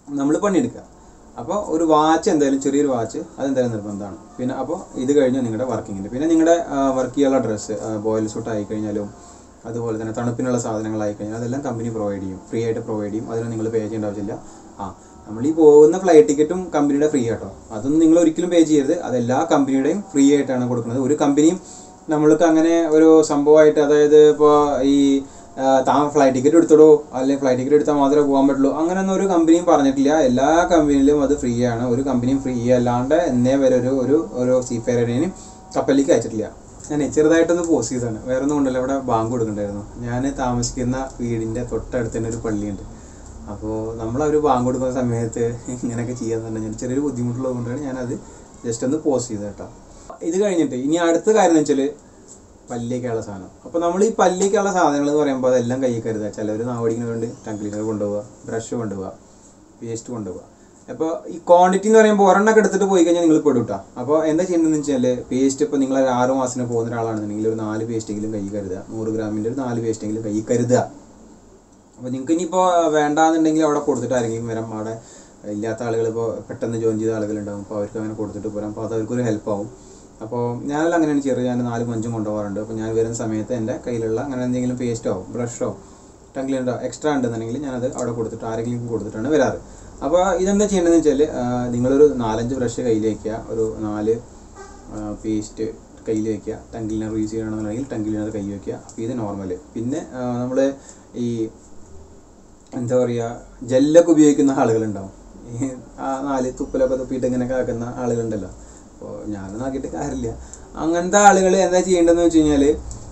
നമ്മൾ പണിയെടുക്കുക അപ്പോൾ ഒരു വാച്ച് എന്തായാലും ചെറിയൊരു വാച്ച് അതെന്തായാലും നിർബന്ധമാണ് പിന്നെ അപ്പോൾ ഇത് കഴിഞ്ഞ് നിങ്ങളുടെ വർക്കിങ്ങിൻ്റെ പിന്നെ നിങ്ങളുടെ വർക്ക് ചെയ്യാനുള്ള ഡ്രസ്സ് ബോയിൽ സൂട്ട് ആയി കഴിഞ്ഞാലും അതുപോലെ തന്നെ തണുപ്പിനുള്ള സാധനങ്ങളായി കഴിഞ്ഞാൽ അതെല്ലാം കമ്പനി പ്രൊവൈഡ് ചെയ്യും ഫ്രീ ആയിട്ട് പ്രൊവൈഡ് ചെയ്യും അതിന് നിങ്ങൾ പേ ചെയ്യേണ്ട ആവശ്യമില്ല ആ നമ്മൾ ഈ പോകുന്ന ഫ്ലൈറ്റ് ടിക്കറ്റും കമ്പനിയുടെ ഫ്രീ ആട്ടോ അതൊന്നും നിങ്ങൾ ഒരിക്കലും പേ ചെയ്യരുത് അതെല്ലാ കമ്പനിയുടെയും ഫ്രീ ആയിട്ടാണ് കൊടുക്കുന്നത് ഒരു കമ്പനിയും നമ്മൾക്ക് അങ്ങനെ ഒരു സംഭവമായിട്ട് അതായത് ഇപ്പോൾ ഈ ആ, താൻ ഫ്ലൈറ്റ് ടിക്കറ്റ് എടുത്തോടോ അല്ലെങ്കിൽ ഫ്ലൈറ്റ് ടിക്കറ്റ് എടുത്താൽ മാത്രമേ പോകാൻ പറ്റുള്ളൂ അങ്ങനെയൊന്നും ഒരു കമ്പനിയും പറഞ്ഞിട്ടില്ല എല്ലാ കമ്പനിയിലും അത് ഫ്രീ ആണ് ഒരു കമ്പനിയും ഫ്രീ അല്ലാണ്ട് എന്നേ വരെ ഒരു ഒരു ഒരു സീഫെയറിനെയും കപ്പലിലേക്ക് അയച്ചിട്ടില്ല ഞാൻ ചെറുതായിട്ടൊന്ന് പോസ്റ്റ് ചെയ്തതാണ് വേറെ ഒന്നും കൊണ്ടല്ല ഇവിടെ ബാങ്ക് കൊടുക്കണ്ടായിരുന്നു ഞാൻ താമസിക്കുന്ന വീടിൻ്റെ തൊട്ടടുത്ത് തന്നെ ഒരു പള്ളിയുണ്ട് അപ്പോൾ നമ്മൾ ഒരു ബാങ്ക് കൊടുക്കുന്ന സമയത്ത് ഇങ്ങനെയൊക്കെ ചെയ്യാൻ തന്നെ ഞാൻ ചെറിയൊരു ബുദ്ധിമുട്ടുള്ളത് കൊണ്ടാണ് ഞാനത് ജസ്റ്റ് ഒന്ന് പോസ്റ്റ് ചെയ്തത് കേട്ടോ ഇത് കഴിഞ്ഞിട്ട് ഇനി അടുത്ത കാര്യം എന്ന് വെച്ചാൽ പല്ലിയൊക്കെയുള്ള സാധനം അപ്പോൾ നമ്മൾ ഈ പല്ലിയൊക്കെയുള്ള സാധനങ്ങൾ എന്ന് പറയുമ്പോൾ അതെല്ലാം കയ്യിൽ കരുതുക ചിലവർ നാവടിക്കുന്ന വേണ്ടി ടങ് ക്ലീനർ കൊണ്ടുപോകുക ബ്രഷ് കൊണ്ടുപോകുക പേസ്റ്റ് കൊണ്ടുപോകുക അപ്പോൾ ഈ ക്വാണ്ടിറ്റി എന്ന് പറയുമ്പോൾ ഒരെണ്ണൊക്കെ എടുത്തിട്ട് പോയി കഴിഞ്ഞാൽ നിങ്ങൾ പെടും കേട്ടോ അപ്പോൾ എന്താ ചെയ്യുന്നതെന്ന് വെച്ചാൽ പേസ്റ്റ് ഇപ്പോൾ നിങ്ങൾ ഒരു ആറ് മാസത്തിന് പോകുന്ന ഒരാളാണെന്നുണ്ടെങ്കിൽ ഒരു നാല് പേസ്റ്റെങ്കിലും കൈ കരുതുക നൂറ് ഗ്രാമിൻ്റെ ഒരു നാല് പേസ്റ്റെങ്കിലും കൈ കരുതുക അപ്പോൾ നിങ്ങൾക്ക് ഇനിയിപ്പോൾ വേണ്ടാന്നുണ്ടെങ്കിൽ അവിടെ കൊടുത്തിട്ട് ആരെങ്കിലും വരാം അവിടെ ഇല്ലാത്ത ആളുകൾ ഇപ്പോൾ പെട്ടെന്ന് ജോയിൻ ചെയ്ത ആളുകളുണ്ടാവും അപ്പോൾ അവർക്ക് അങ്ങനെ കൊടുത്തിട്ട് പോരാം അപ്പോൾ അത് അവർക്കൊരു ഹെൽപ്പ് ആവും അപ്പോൾ ഞാനെല്ലാം അങ്ങനെയാണ് ചെറിയ ഞാൻ നാലും അഞ്ചും കൊണ്ടുപോകാറുണ്ട് അപ്പോൾ ഞാൻ വരുന്ന സമയത്ത് എൻ്റെ കയ്യിലുള്ള അങ്ങനെ എന്തെങ്കിലും പേസ്റ്റോ ബ്രഷോ ടങ് ക്ലീനറോ എക്സ്ട്രാ ഉണ്ടെന്നുണ്ടെങ്കിൽ ഞാനത് അവിടെ കൊടുത്തിട്ട് ആരെങ്കിലും കൊടുത്തിട്ടാണ് വരാറ് അപ്പോൾ ഇതെന്താ ചെയ്യേണ്ടതെന്ന് വെച്ചാൽ നിങ്ങളൊരു നാലഞ്ച് ബ്രഷ് കയ്യിൽ വയ്ക്കുക ഒരു നാല് പേസ്റ്റ് കയ്യിൽ വയ്ക്കുക ടങ് ക്ലീനർ യൂസ് ചെയ്യണമെന്നുണ്ടെങ്കിൽ ടങ് ക്ലീനർ കൈ വയ്ക്കുക അപ്പോൾ ഇത് നോർമൽ പിന്നെ നമ്മൾ ഈ എന്താ പറയുക ജെല്ലൊക്കെ ഉപയോഗിക്കുന്ന ആളുകളുണ്ടാവും ഈ ആ നാല് തുപ്പലൊക്കെ തുപ്പിയിട്ട് ഇങ്ങനെയൊക്കെ ആക്കുന്ന ആളുകളുണ്ടല്ലോ അപ്പോൾ ഞാനൊന്നും ആക്കിയിട്ട് കാര്യമില്ല അങ്ങനത്തെ ആളുകൾ എന്താ ചെയ്യേണ്ടതെന്ന് വെച്ച് കഴിഞ്ഞാൽ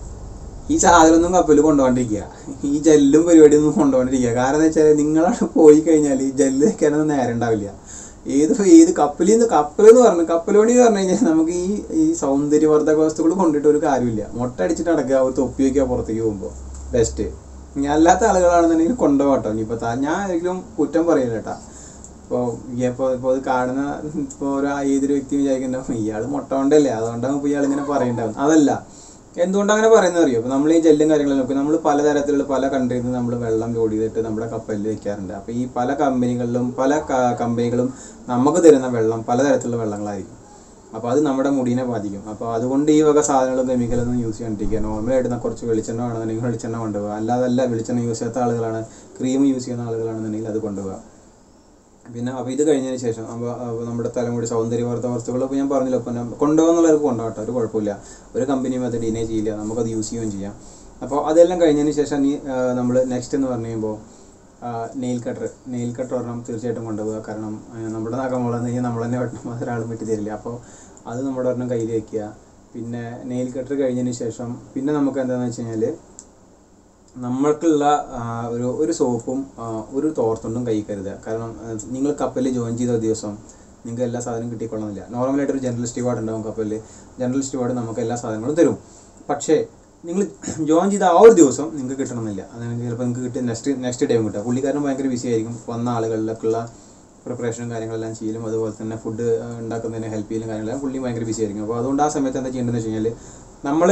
ഈ സാധനമൊന്നും കപ്പൽ കൊണ്ടുപോകാണ്ടിരിക്കുക ഈ ജെല്ലും പരിപാടിയൊന്നും കൊണ്ടുപോകാണ്ടിരിക്കുക കാരണം എന്താ വെച്ചാൽ നിങ്ങളവിടെ പോയി കഴിഞ്ഞാൽ ഈ ജെല്ല് വെക്കാനൊന്നും നേരം ഉണ്ടാവില്ല ഏത് ഏത് കപ്പലിൽ നിന്ന് കപ്പൽ എന്ന് പറഞ്ഞു കപ്പൽ പണി എന്ന് പറഞ്ഞു കഴിഞ്ഞാൽ നമുക്ക് ഈ ഈ സൗന്ദര്യവർദ്ധക വസ്തുക്കൾ കൊണ്ടിട്ട് ഒരു കാര്യമില്ല മുട്ട അടിച്ചിട്ട് നടക്കുക ഒരു തൊപ്പി വയ്ക്കുക പുറത്തേക്ക് പോകുമ്പോൾ ബെസ്റ്റ് ഇനി അല്ലാത്ത ആളുകളാണെന്നുണ്ടെങ്കിൽ കൊണ്ടുപോകട്ടോ ഇനിയിപ്പോൾ താ ഞാൻ ഒരിക്കലും കുറ്റം പറയില്ല കേട്ടാ ഇപ്പോൾ ഇപ്പോൾ ഇപ്പോൾ ഇത് കാണുന്ന ഇപ്പോൾ ഒരു ഏതൊരു വ്യക്തി വിചാരിക്കുന്നുണ്ടാവും ഇയാൾ മുട്ട കൊണ്ടല്ലേ അതുകൊണ്ടാണ് ഇപ്പോൾ ഇയാൾ ഇങ്ങനെ പറയുന്നുണ്ടാവും അതല്ല എന്തുകൊണ്ട് അങ്ങനെ പറയുന്നത് അറിയോ ഇപ്പോൾ നമ്മൾ ഈ ജെല്ലും കാര്യങ്ങളും നോക്കി നമ്മൾ പലതരത്തിലുള്ള പല കൺട്രിയിൽ നിന്ന് നമ്മൾ വെള്ളം ലോഡ് ചെയ്തിട്ട് നമ്മുടെ കപ്പലിൽ വെക്കാറുണ്ട് അപ്പോൾ ഈ പല കമ്പനികളിലും പല ക- കമ്പനികളും നമുക്ക് തരുന്ന വെള്ളം പലതരത്തിലുള്ള വെള്ളങ്ങളായിരിക്കും അപ്പോൾ അത് നമ്മുടെ മുടിനെ ബാധിക്കും അപ്പോൾ അതുകൊണ്ട് ഈ വക സാധനങ്ങളും കെമിക്കലൊന്നും യൂസ് ചെയ്യാണ്ടിരിക്കുക നോർമലായിട്ട് ന- കുറച്ച് വെളിച്ചെണ്ണ വേണമെന്നുണ്ടെങ്കിൽ വെളിച്ചെണ്ണ കൊണ്ടുപോകുക അല്ലാതല്ല വെളിച്ചെണ്ണ യൂസ് ചെയ്യാത്ത ആളുകളാണ് ക്രീം യൂസ് ചെയ്യുന്ന ആളുകളാണെന്നുണ്ടെങ്കിൽ അത് കൊണ്ടുപോകുക പിന്നെ അപ്പോൾ ഇത് കഴിഞ്ഞതിന് ശേഷം അപ്പോൾ അപ്പോൾ നമ്മുടെ തലമുടി സൗന്ദര്യവർദ്ധ വസ്തുക്കൾ ഇപ്പോൾ ഞാൻ പറഞ്ഞല്ലോ ഇപ്പോൾ കൊണ്ടുപോകുന്നുള്ളവർക്ക് കൊണ്ടുപോകട്ടെ ഒരു കുഴപ്പമില്ല ഒരു കമ്പനിയും അത് ഡിനേ ചെയ്യില്ല നമുക്കത് യൂസ് ചെയ്യുകയും ചെയ്യാം അപ്പോൾ അതെല്ലാം കഴിഞ്ഞതിന് ശേഷം ഈ നമ്മൾ നെക്സ്റ്റ് എന്ന് പറഞ്ഞു കഴിയുമ്പോൾ നെയിൽ കട്ടർ നെയിൽ കട്ടർ ഒരെണ്ണം തീർച്ചയായിട്ടും കൊണ്ടുപോകുക കാരണം ആ, നമ്മുടെ നഖം വളർന്നു കഴിഞ്ഞാൽ നമ്മൾ തന്നെ വെട്ടണം ഒരാൾ വെട്ടി തരില്ല അപ്പോൾ അത് നമ്മുടെ ഒരെണ്ണം കയ്യിൽ വയ്ക്കുക പിന്നെ നെയിൽ കട്ടർ കഴിഞ്ഞതിന് ശേഷം പിന്നെ നമുക്ക് എന്താണെന്ന് വെച്ച് കഴിഞ്ഞാൽ നമ്മൾക്കുള്ള ആ, ഒരു ഒരു സോപ്പും ആ, ഒരു തോർത്തുണ്ടും കൈ കരുതുക കാരണം ആ, നിങ്ങൾ കപ്പലിൽ ജോയിൻ ചെയ്ത ദിവസം നിങ്ങൾക്ക് എല്ലാ സാധനവും കിട്ടിക്കൊള്ളുന്നില്ല നോർമലായിട്ട് ഒരു ജനറൽ സ്റ്റിവാർഡ് ഉണ്ടാവും കപ്പലിൽ ജനറൽ സ്റ്റിവാർഡ് നമുക്ക് എല്ലാ സാധനങ്ങളും തരും പക്ഷേ നിങ്ങൾ ജോയിൻ ചെയ്ത ആ ഒരു ദിവസം നിങ്ങൾക്ക് കിട്ടണമെന്നില്ല അതായത് ചിലപ്പോൾ നിങ്ങൾക്ക് കിട്ടി നെക്സ്റ്റ് നെക്സ്റ്റ് ഡേയും കിട്ടുക പുള്ളിക്കാരൻ ഭയങ്കര ബിസി ആയിരിക്കും വന്ന ആളുകളിലൊക്കെയുള്ള പ്രിപ്പറേഷനും കാര്യങ്ങളെല്ലാം ചെയ്യലും അതുപോലെ തന്നെ ഫുഡ് ഉണ്ടാക്കുന്നതിന് ഹെൽപ്പ് ചെയ്യലും കാര്യങ്ങളെല്ലാം പുള്ളി ഭയങ്കര ബിസി ആയിരിക്കും അപ്പോൾ അതുകൊണ്ട് ആ സമയത്ത് എന്താ ചെയ്യേണ്ടതെന്ന് വെച്ച് കഴിഞ്ഞാൽ നമ്മൾ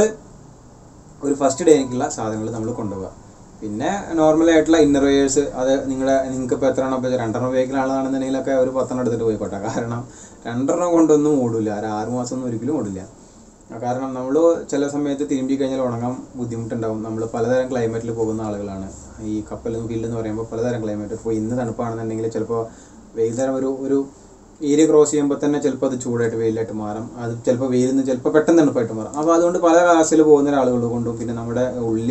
ഒരു ഫസ്റ്റ് ഡേക്കുള്ള സാധനങ്ങൾ നമ്മൾ കൊണ്ടുപോകുക പിന്നെ നോർമൽ ആയിട്ടുള്ള ഇന്നർ വെയേഴ്സ് അത് നിങ്ങളുടെ നിങ്ങൾക്ക് ഇപ്പോൾ എത്ര എണ്ണം ഇപ്പോൾ രണ്ടെണ്ണം ഉപയോഗിക്കുന്ന ആളാണെന്നുണ്ടെങ്കിലൊക്കെ ഒരു പത്തെണ്ണം എടുത്തിട്ട് പോയിക്കോട്ടെ കാരണം രണ്ടെണ്ണം കൊണ്ടൊന്നും ഓടില്ല ഒരു ആറ് മാസം ഒന്നും ഒരിക്കലും ഓടില്ല ആ കാരണം നമ്മൾ ചില സമയത്ത് തിരുമ്പി കഴിഞ്ഞാൽ ഉണങ്ങാൻ ബുദ്ധിമുട്ടുണ്ടാവും നമ്മൾ പലതരം ക്ലൈമറ്റിൽ പോകുന്ന ആളുകളാണ് ഈ കപ്പലും ഫീൽഡ് എന്ന് പറയുമ്പോൾ പലതരം ക്ലൈമറ്റ് ഇപ്പോൾ ഇന്ന് തണുപ്പാണെന്നുണ്ടെങ്കിൽ ചിലപ്പോൾ വൈകുന്നേരം ഒരു ഒരു ഏരിയ ക്രോസ് ചെയ്യുമ്പോൾ തന്നെ ചിലപ്പോൾ അത് ചൂടായിട്ട് വെയിലായിട്ട് മാറും അത് ചിലപ്പോൾ വെയിലിൽ നിന്ന് ചിലപ്പോൾ പെട്ടെന്ന് തണുപ്പായിട്ട് മാറും അപ്പോൾ അതുകൊണ്ട് പല ക്ലാസ്സിൽ പോകുന്ന ആളുകൾ കൊണ്ടും പിന്നെ നമ്മുടെ ഉള്ളിൽ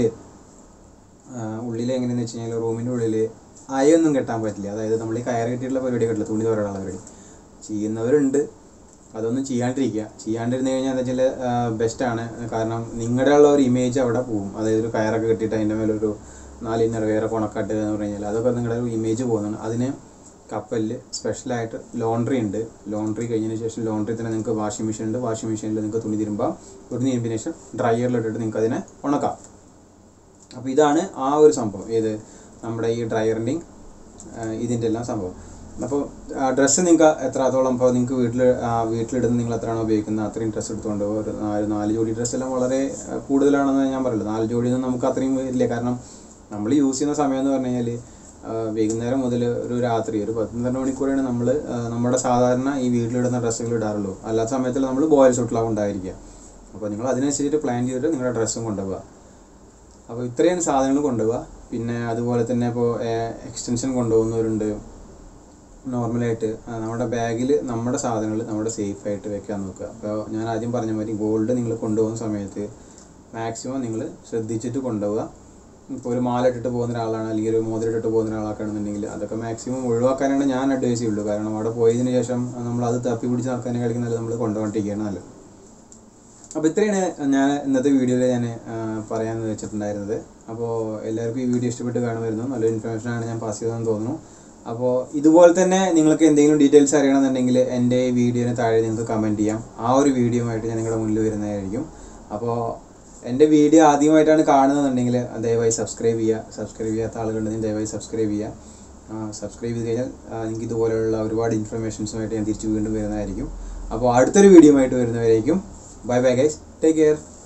ഉള്ളിൽ എങ്ങനെയാണെന്ന് വെച്ച് കഴിഞ്ഞാൽ റൂമിൻ്റെ ഉള്ളിൽ അയൊന്നും കെട്ടാൻ പറ്റില്ല അതായത് നമ്മൾ ഈ കയറ് കെട്ടിയിട്ടുള്ള പരിപാടി കെട്ടില്ല തുണി തോരാനുള്ള പരിപാടി ചെയ്യുന്നവരുണ്ട് അതൊന്നും ചെയ്യാണ്ടിരിക്കുക ചെയ്യാണ്ടിരുന്ന് കഴിഞ്ഞാൽ എന്താ വെച്ചാൽ ബെസ്റ്റാണ് കാരണം നിങ്ങളുടെ ഉള്ള ഒരു ഇമേജ് അവിടെ പോകും അതായത് ഒരു കയറൊക്കെ കെട്ടിയിട്ട് അതിൻ്റെ മേലെ ഒരു നാല് ഇന്നർ വേറെ കൊണക്കാട്ട് എന്ന് പറഞ്ഞു കഴിഞ്ഞാൽ അതൊക്കെ നിങ്ങളുടെ ഒരു ഇമേജ് പോകുന്നതാണ് അതിന് കപ്പലിൽ സ്പെഷ്യലായിട്ട് ലോണ്ട്രി ഉണ്ട് ലോണ്ട്രി കഴിഞ്ഞതിന് ശേഷം ലോണ്ട്രി തന്നെ നിങ്ങൾക്ക് വാഷിംഗ് മെഷീൻ ഉണ്ട് വാഷിംഗ് മെഷീനിൽ നിങ്ങൾക്ക് തുണി തിരുമ്പാം ഒരു തിരുമ്പിന് ശേഷം ഡ്രയറിലിട്ടിട്ട് നിങ്ങൾക്ക് അതിനെ ഉണക്കാം അപ്പോൾ ഇതാണ് ആ ഒരു സംഭവം ഏത് നമ്മുടെ ഈ ഡ്രയറിൻ്റെയും ഇതിൻ്റെ എല്ലാം സംഭവം അപ്പോൾ ഡ്രസ്സ് നിങ്ങൾക്ക് എത്രത്തോളം ഇപ്പോൾ നിങ്ങൾക്ക് വീട്ടിൽ വീട്ടിലിടുന്ന നിങ്ങൾ എത്രയാണോ ഉപയോഗിക്കുന്നത് അത്രയും ഡ്രസ്സ് എടുത്തുകൊണ്ട് പോകുക. ഒരു നാല് നാല് ജോഡി ഡ്രസ്സ് എല്ലാം വളരെ ആ, കൂടുതലാണെന്ന് ഞാൻ പറയുള്ളൂ നാല് ജോഡിയൊന്നും നമുക്ക് അത്രയും വരില്ല കാരണം നമ്മൾ യൂസ് ചെയ്യുന്ന സമയം എന്ന് പറഞ്ഞു കഴിഞ്ഞാൽ ആ, വൈകുന്നേരം മുതൽ ഒരു രാത്രി ഒരു പന്ത്രണ്ട് മണിക്കൂറാണ് നമ്മൾ നമ്മുടെ സാധാരണ ഈ വീട്ടിലിടുന്ന ഡ്രസ്സുകൾ ഇടാറുള്ളൂ അല്ലാത്ത സമയത്തിൽ നമ്മൾ ബോയൽ സൂട്ടിലാവും ഉണ്ടായിരിക്കുക അപ്പോൾ നിങ്ങൾ അതിനനുസരിച്ചിട്ട് പ്ലാൻ ചെയ്തിട്ട് നിങ്ങളുടെ ഡ്രസ്സും കൊണ്ടുപോകുക അപ്പോൾ ഇത്രയും സാധനങ്ങൾ കൊണ്ടുപോകുക പിന്നെ അതുപോലെ തന്നെ ഇപ്പോൾ എക്സ്റ്റൻഷൻ കൊണ്ടുപോകുന്നവരുണ്ട് നോർമലായിട്ട് ആ, നമ്മുടെ ബാഗിൽ നമ്മുടെ സാധനങ്ങൾ നമ്മുടെ സേഫ് ആയിട്ട് വെക്കാൻ നോക്കുക അപ്പോൾ ഞാൻ ആദ്യം പറഞ്ഞ മാതിരി ഗോൾഡ് നിങ്ങൾ കൊണ്ടുപോകുന്ന സമയത്ത് മാക്സിമം നിങ്ങൾ ശ്രദ്ധിച്ചിട്ട് കൊണ്ടുപോകുക ഇപ്പോൾ ഒരു മാല ഇട്ടിട്ട് പോകുന്ന ഒരാളാണ് അല്ലെങ്കിൽ ഒരു മോതിരം ഇട്ടിട്ട് പോകുന്ന ഒരാളാണെന്നുണ്ടെങ്കിൽ അതൊക്കെ മാക്സിമം ഒഴിവാക്കാനാണ് ഞാൻ അഡ്വൈസ് ചെയ്യുള്ളൂ കാരണം അവിടെ പോയതിന് ശേഷം നമ്മൾ അത് തപ്പി പിടിച്ച് നടക്കാനും കളിക്കുന്നത് നമ്മൾ കൊണ്ടുപോകാണ്ടിരിക്കുകയാണ് നല്ലത് അപ്പോൾ ഇത്രയാണ് ഞാൻ ഇന്നത്തെ വീഡിയോയിൽ ഞാൻ പറയാമെന്ന് വെച്ചിട്ടുണ്ടായിരുന്നത് അപ്പോൾ എല്ലാവർക്കും ഈ വീഡിയോ ഇഷ്ടപ്പെട്ട് കാണുമായിരുന്നു നല്ലൊരു ഇൻഫർമേഷനാണ് ഞാൻ പാസ് ചെയ്തതെന്ന് തോന്നുന്നു അപ്പോൾ ഇതുപോലെ തന്നെ നിങ്ങൾക്ക് എന്തെങ്കിലും ഡീറ്റെയിൽസ് അറിയണമെന്നുണ്ടെങ്കിൽ എൻ്റെ ഈ വീഡിയോന് താഴെ നിങ്ങൾക്ക് കമൻറ്റ് ചെയ്യാം ആ ഒരു വീഡിയോ ആയിട്ട് ഞാൻ നിങ്ങളുടെ മുന്നിൽ വരുന്നതായിരിക്കും അപ്പോൾ എൻ്റെ വീഡിയോ ആദ്യമായിട്ടാണ് കാണുന്നതെന്നുണ്ടെങ്കിൽ ദയവായി സബ്സ്ക്രൈബ് ചെയ്യുക സബ്സ്ക്രൈബ് ചെയ്യാത്ത ആളുകളുണ്ടെങ്കിൽ ദയവായി സബ്സ്ക്രൈബ് ചെയ്യുക സബ്സ്ക്രൈബ് ചെയ്ത് കഴിഞ്ഞാൽ ആ, നിങ്ങൾക്ക് ഇതുപോലെയുള്ള ഒരുപാട് ഇൻഫർമേഷൻസുമായിട്ട് ഞാൻ തിരിച്ചു വീണ്ടും വരുന്നതായിരിക്കും അപ്പോൾ അടുത്തൊരു വീഡിയോ ആയിട്ട് വരുന്നവരായിരിക്കും bye bye guys take care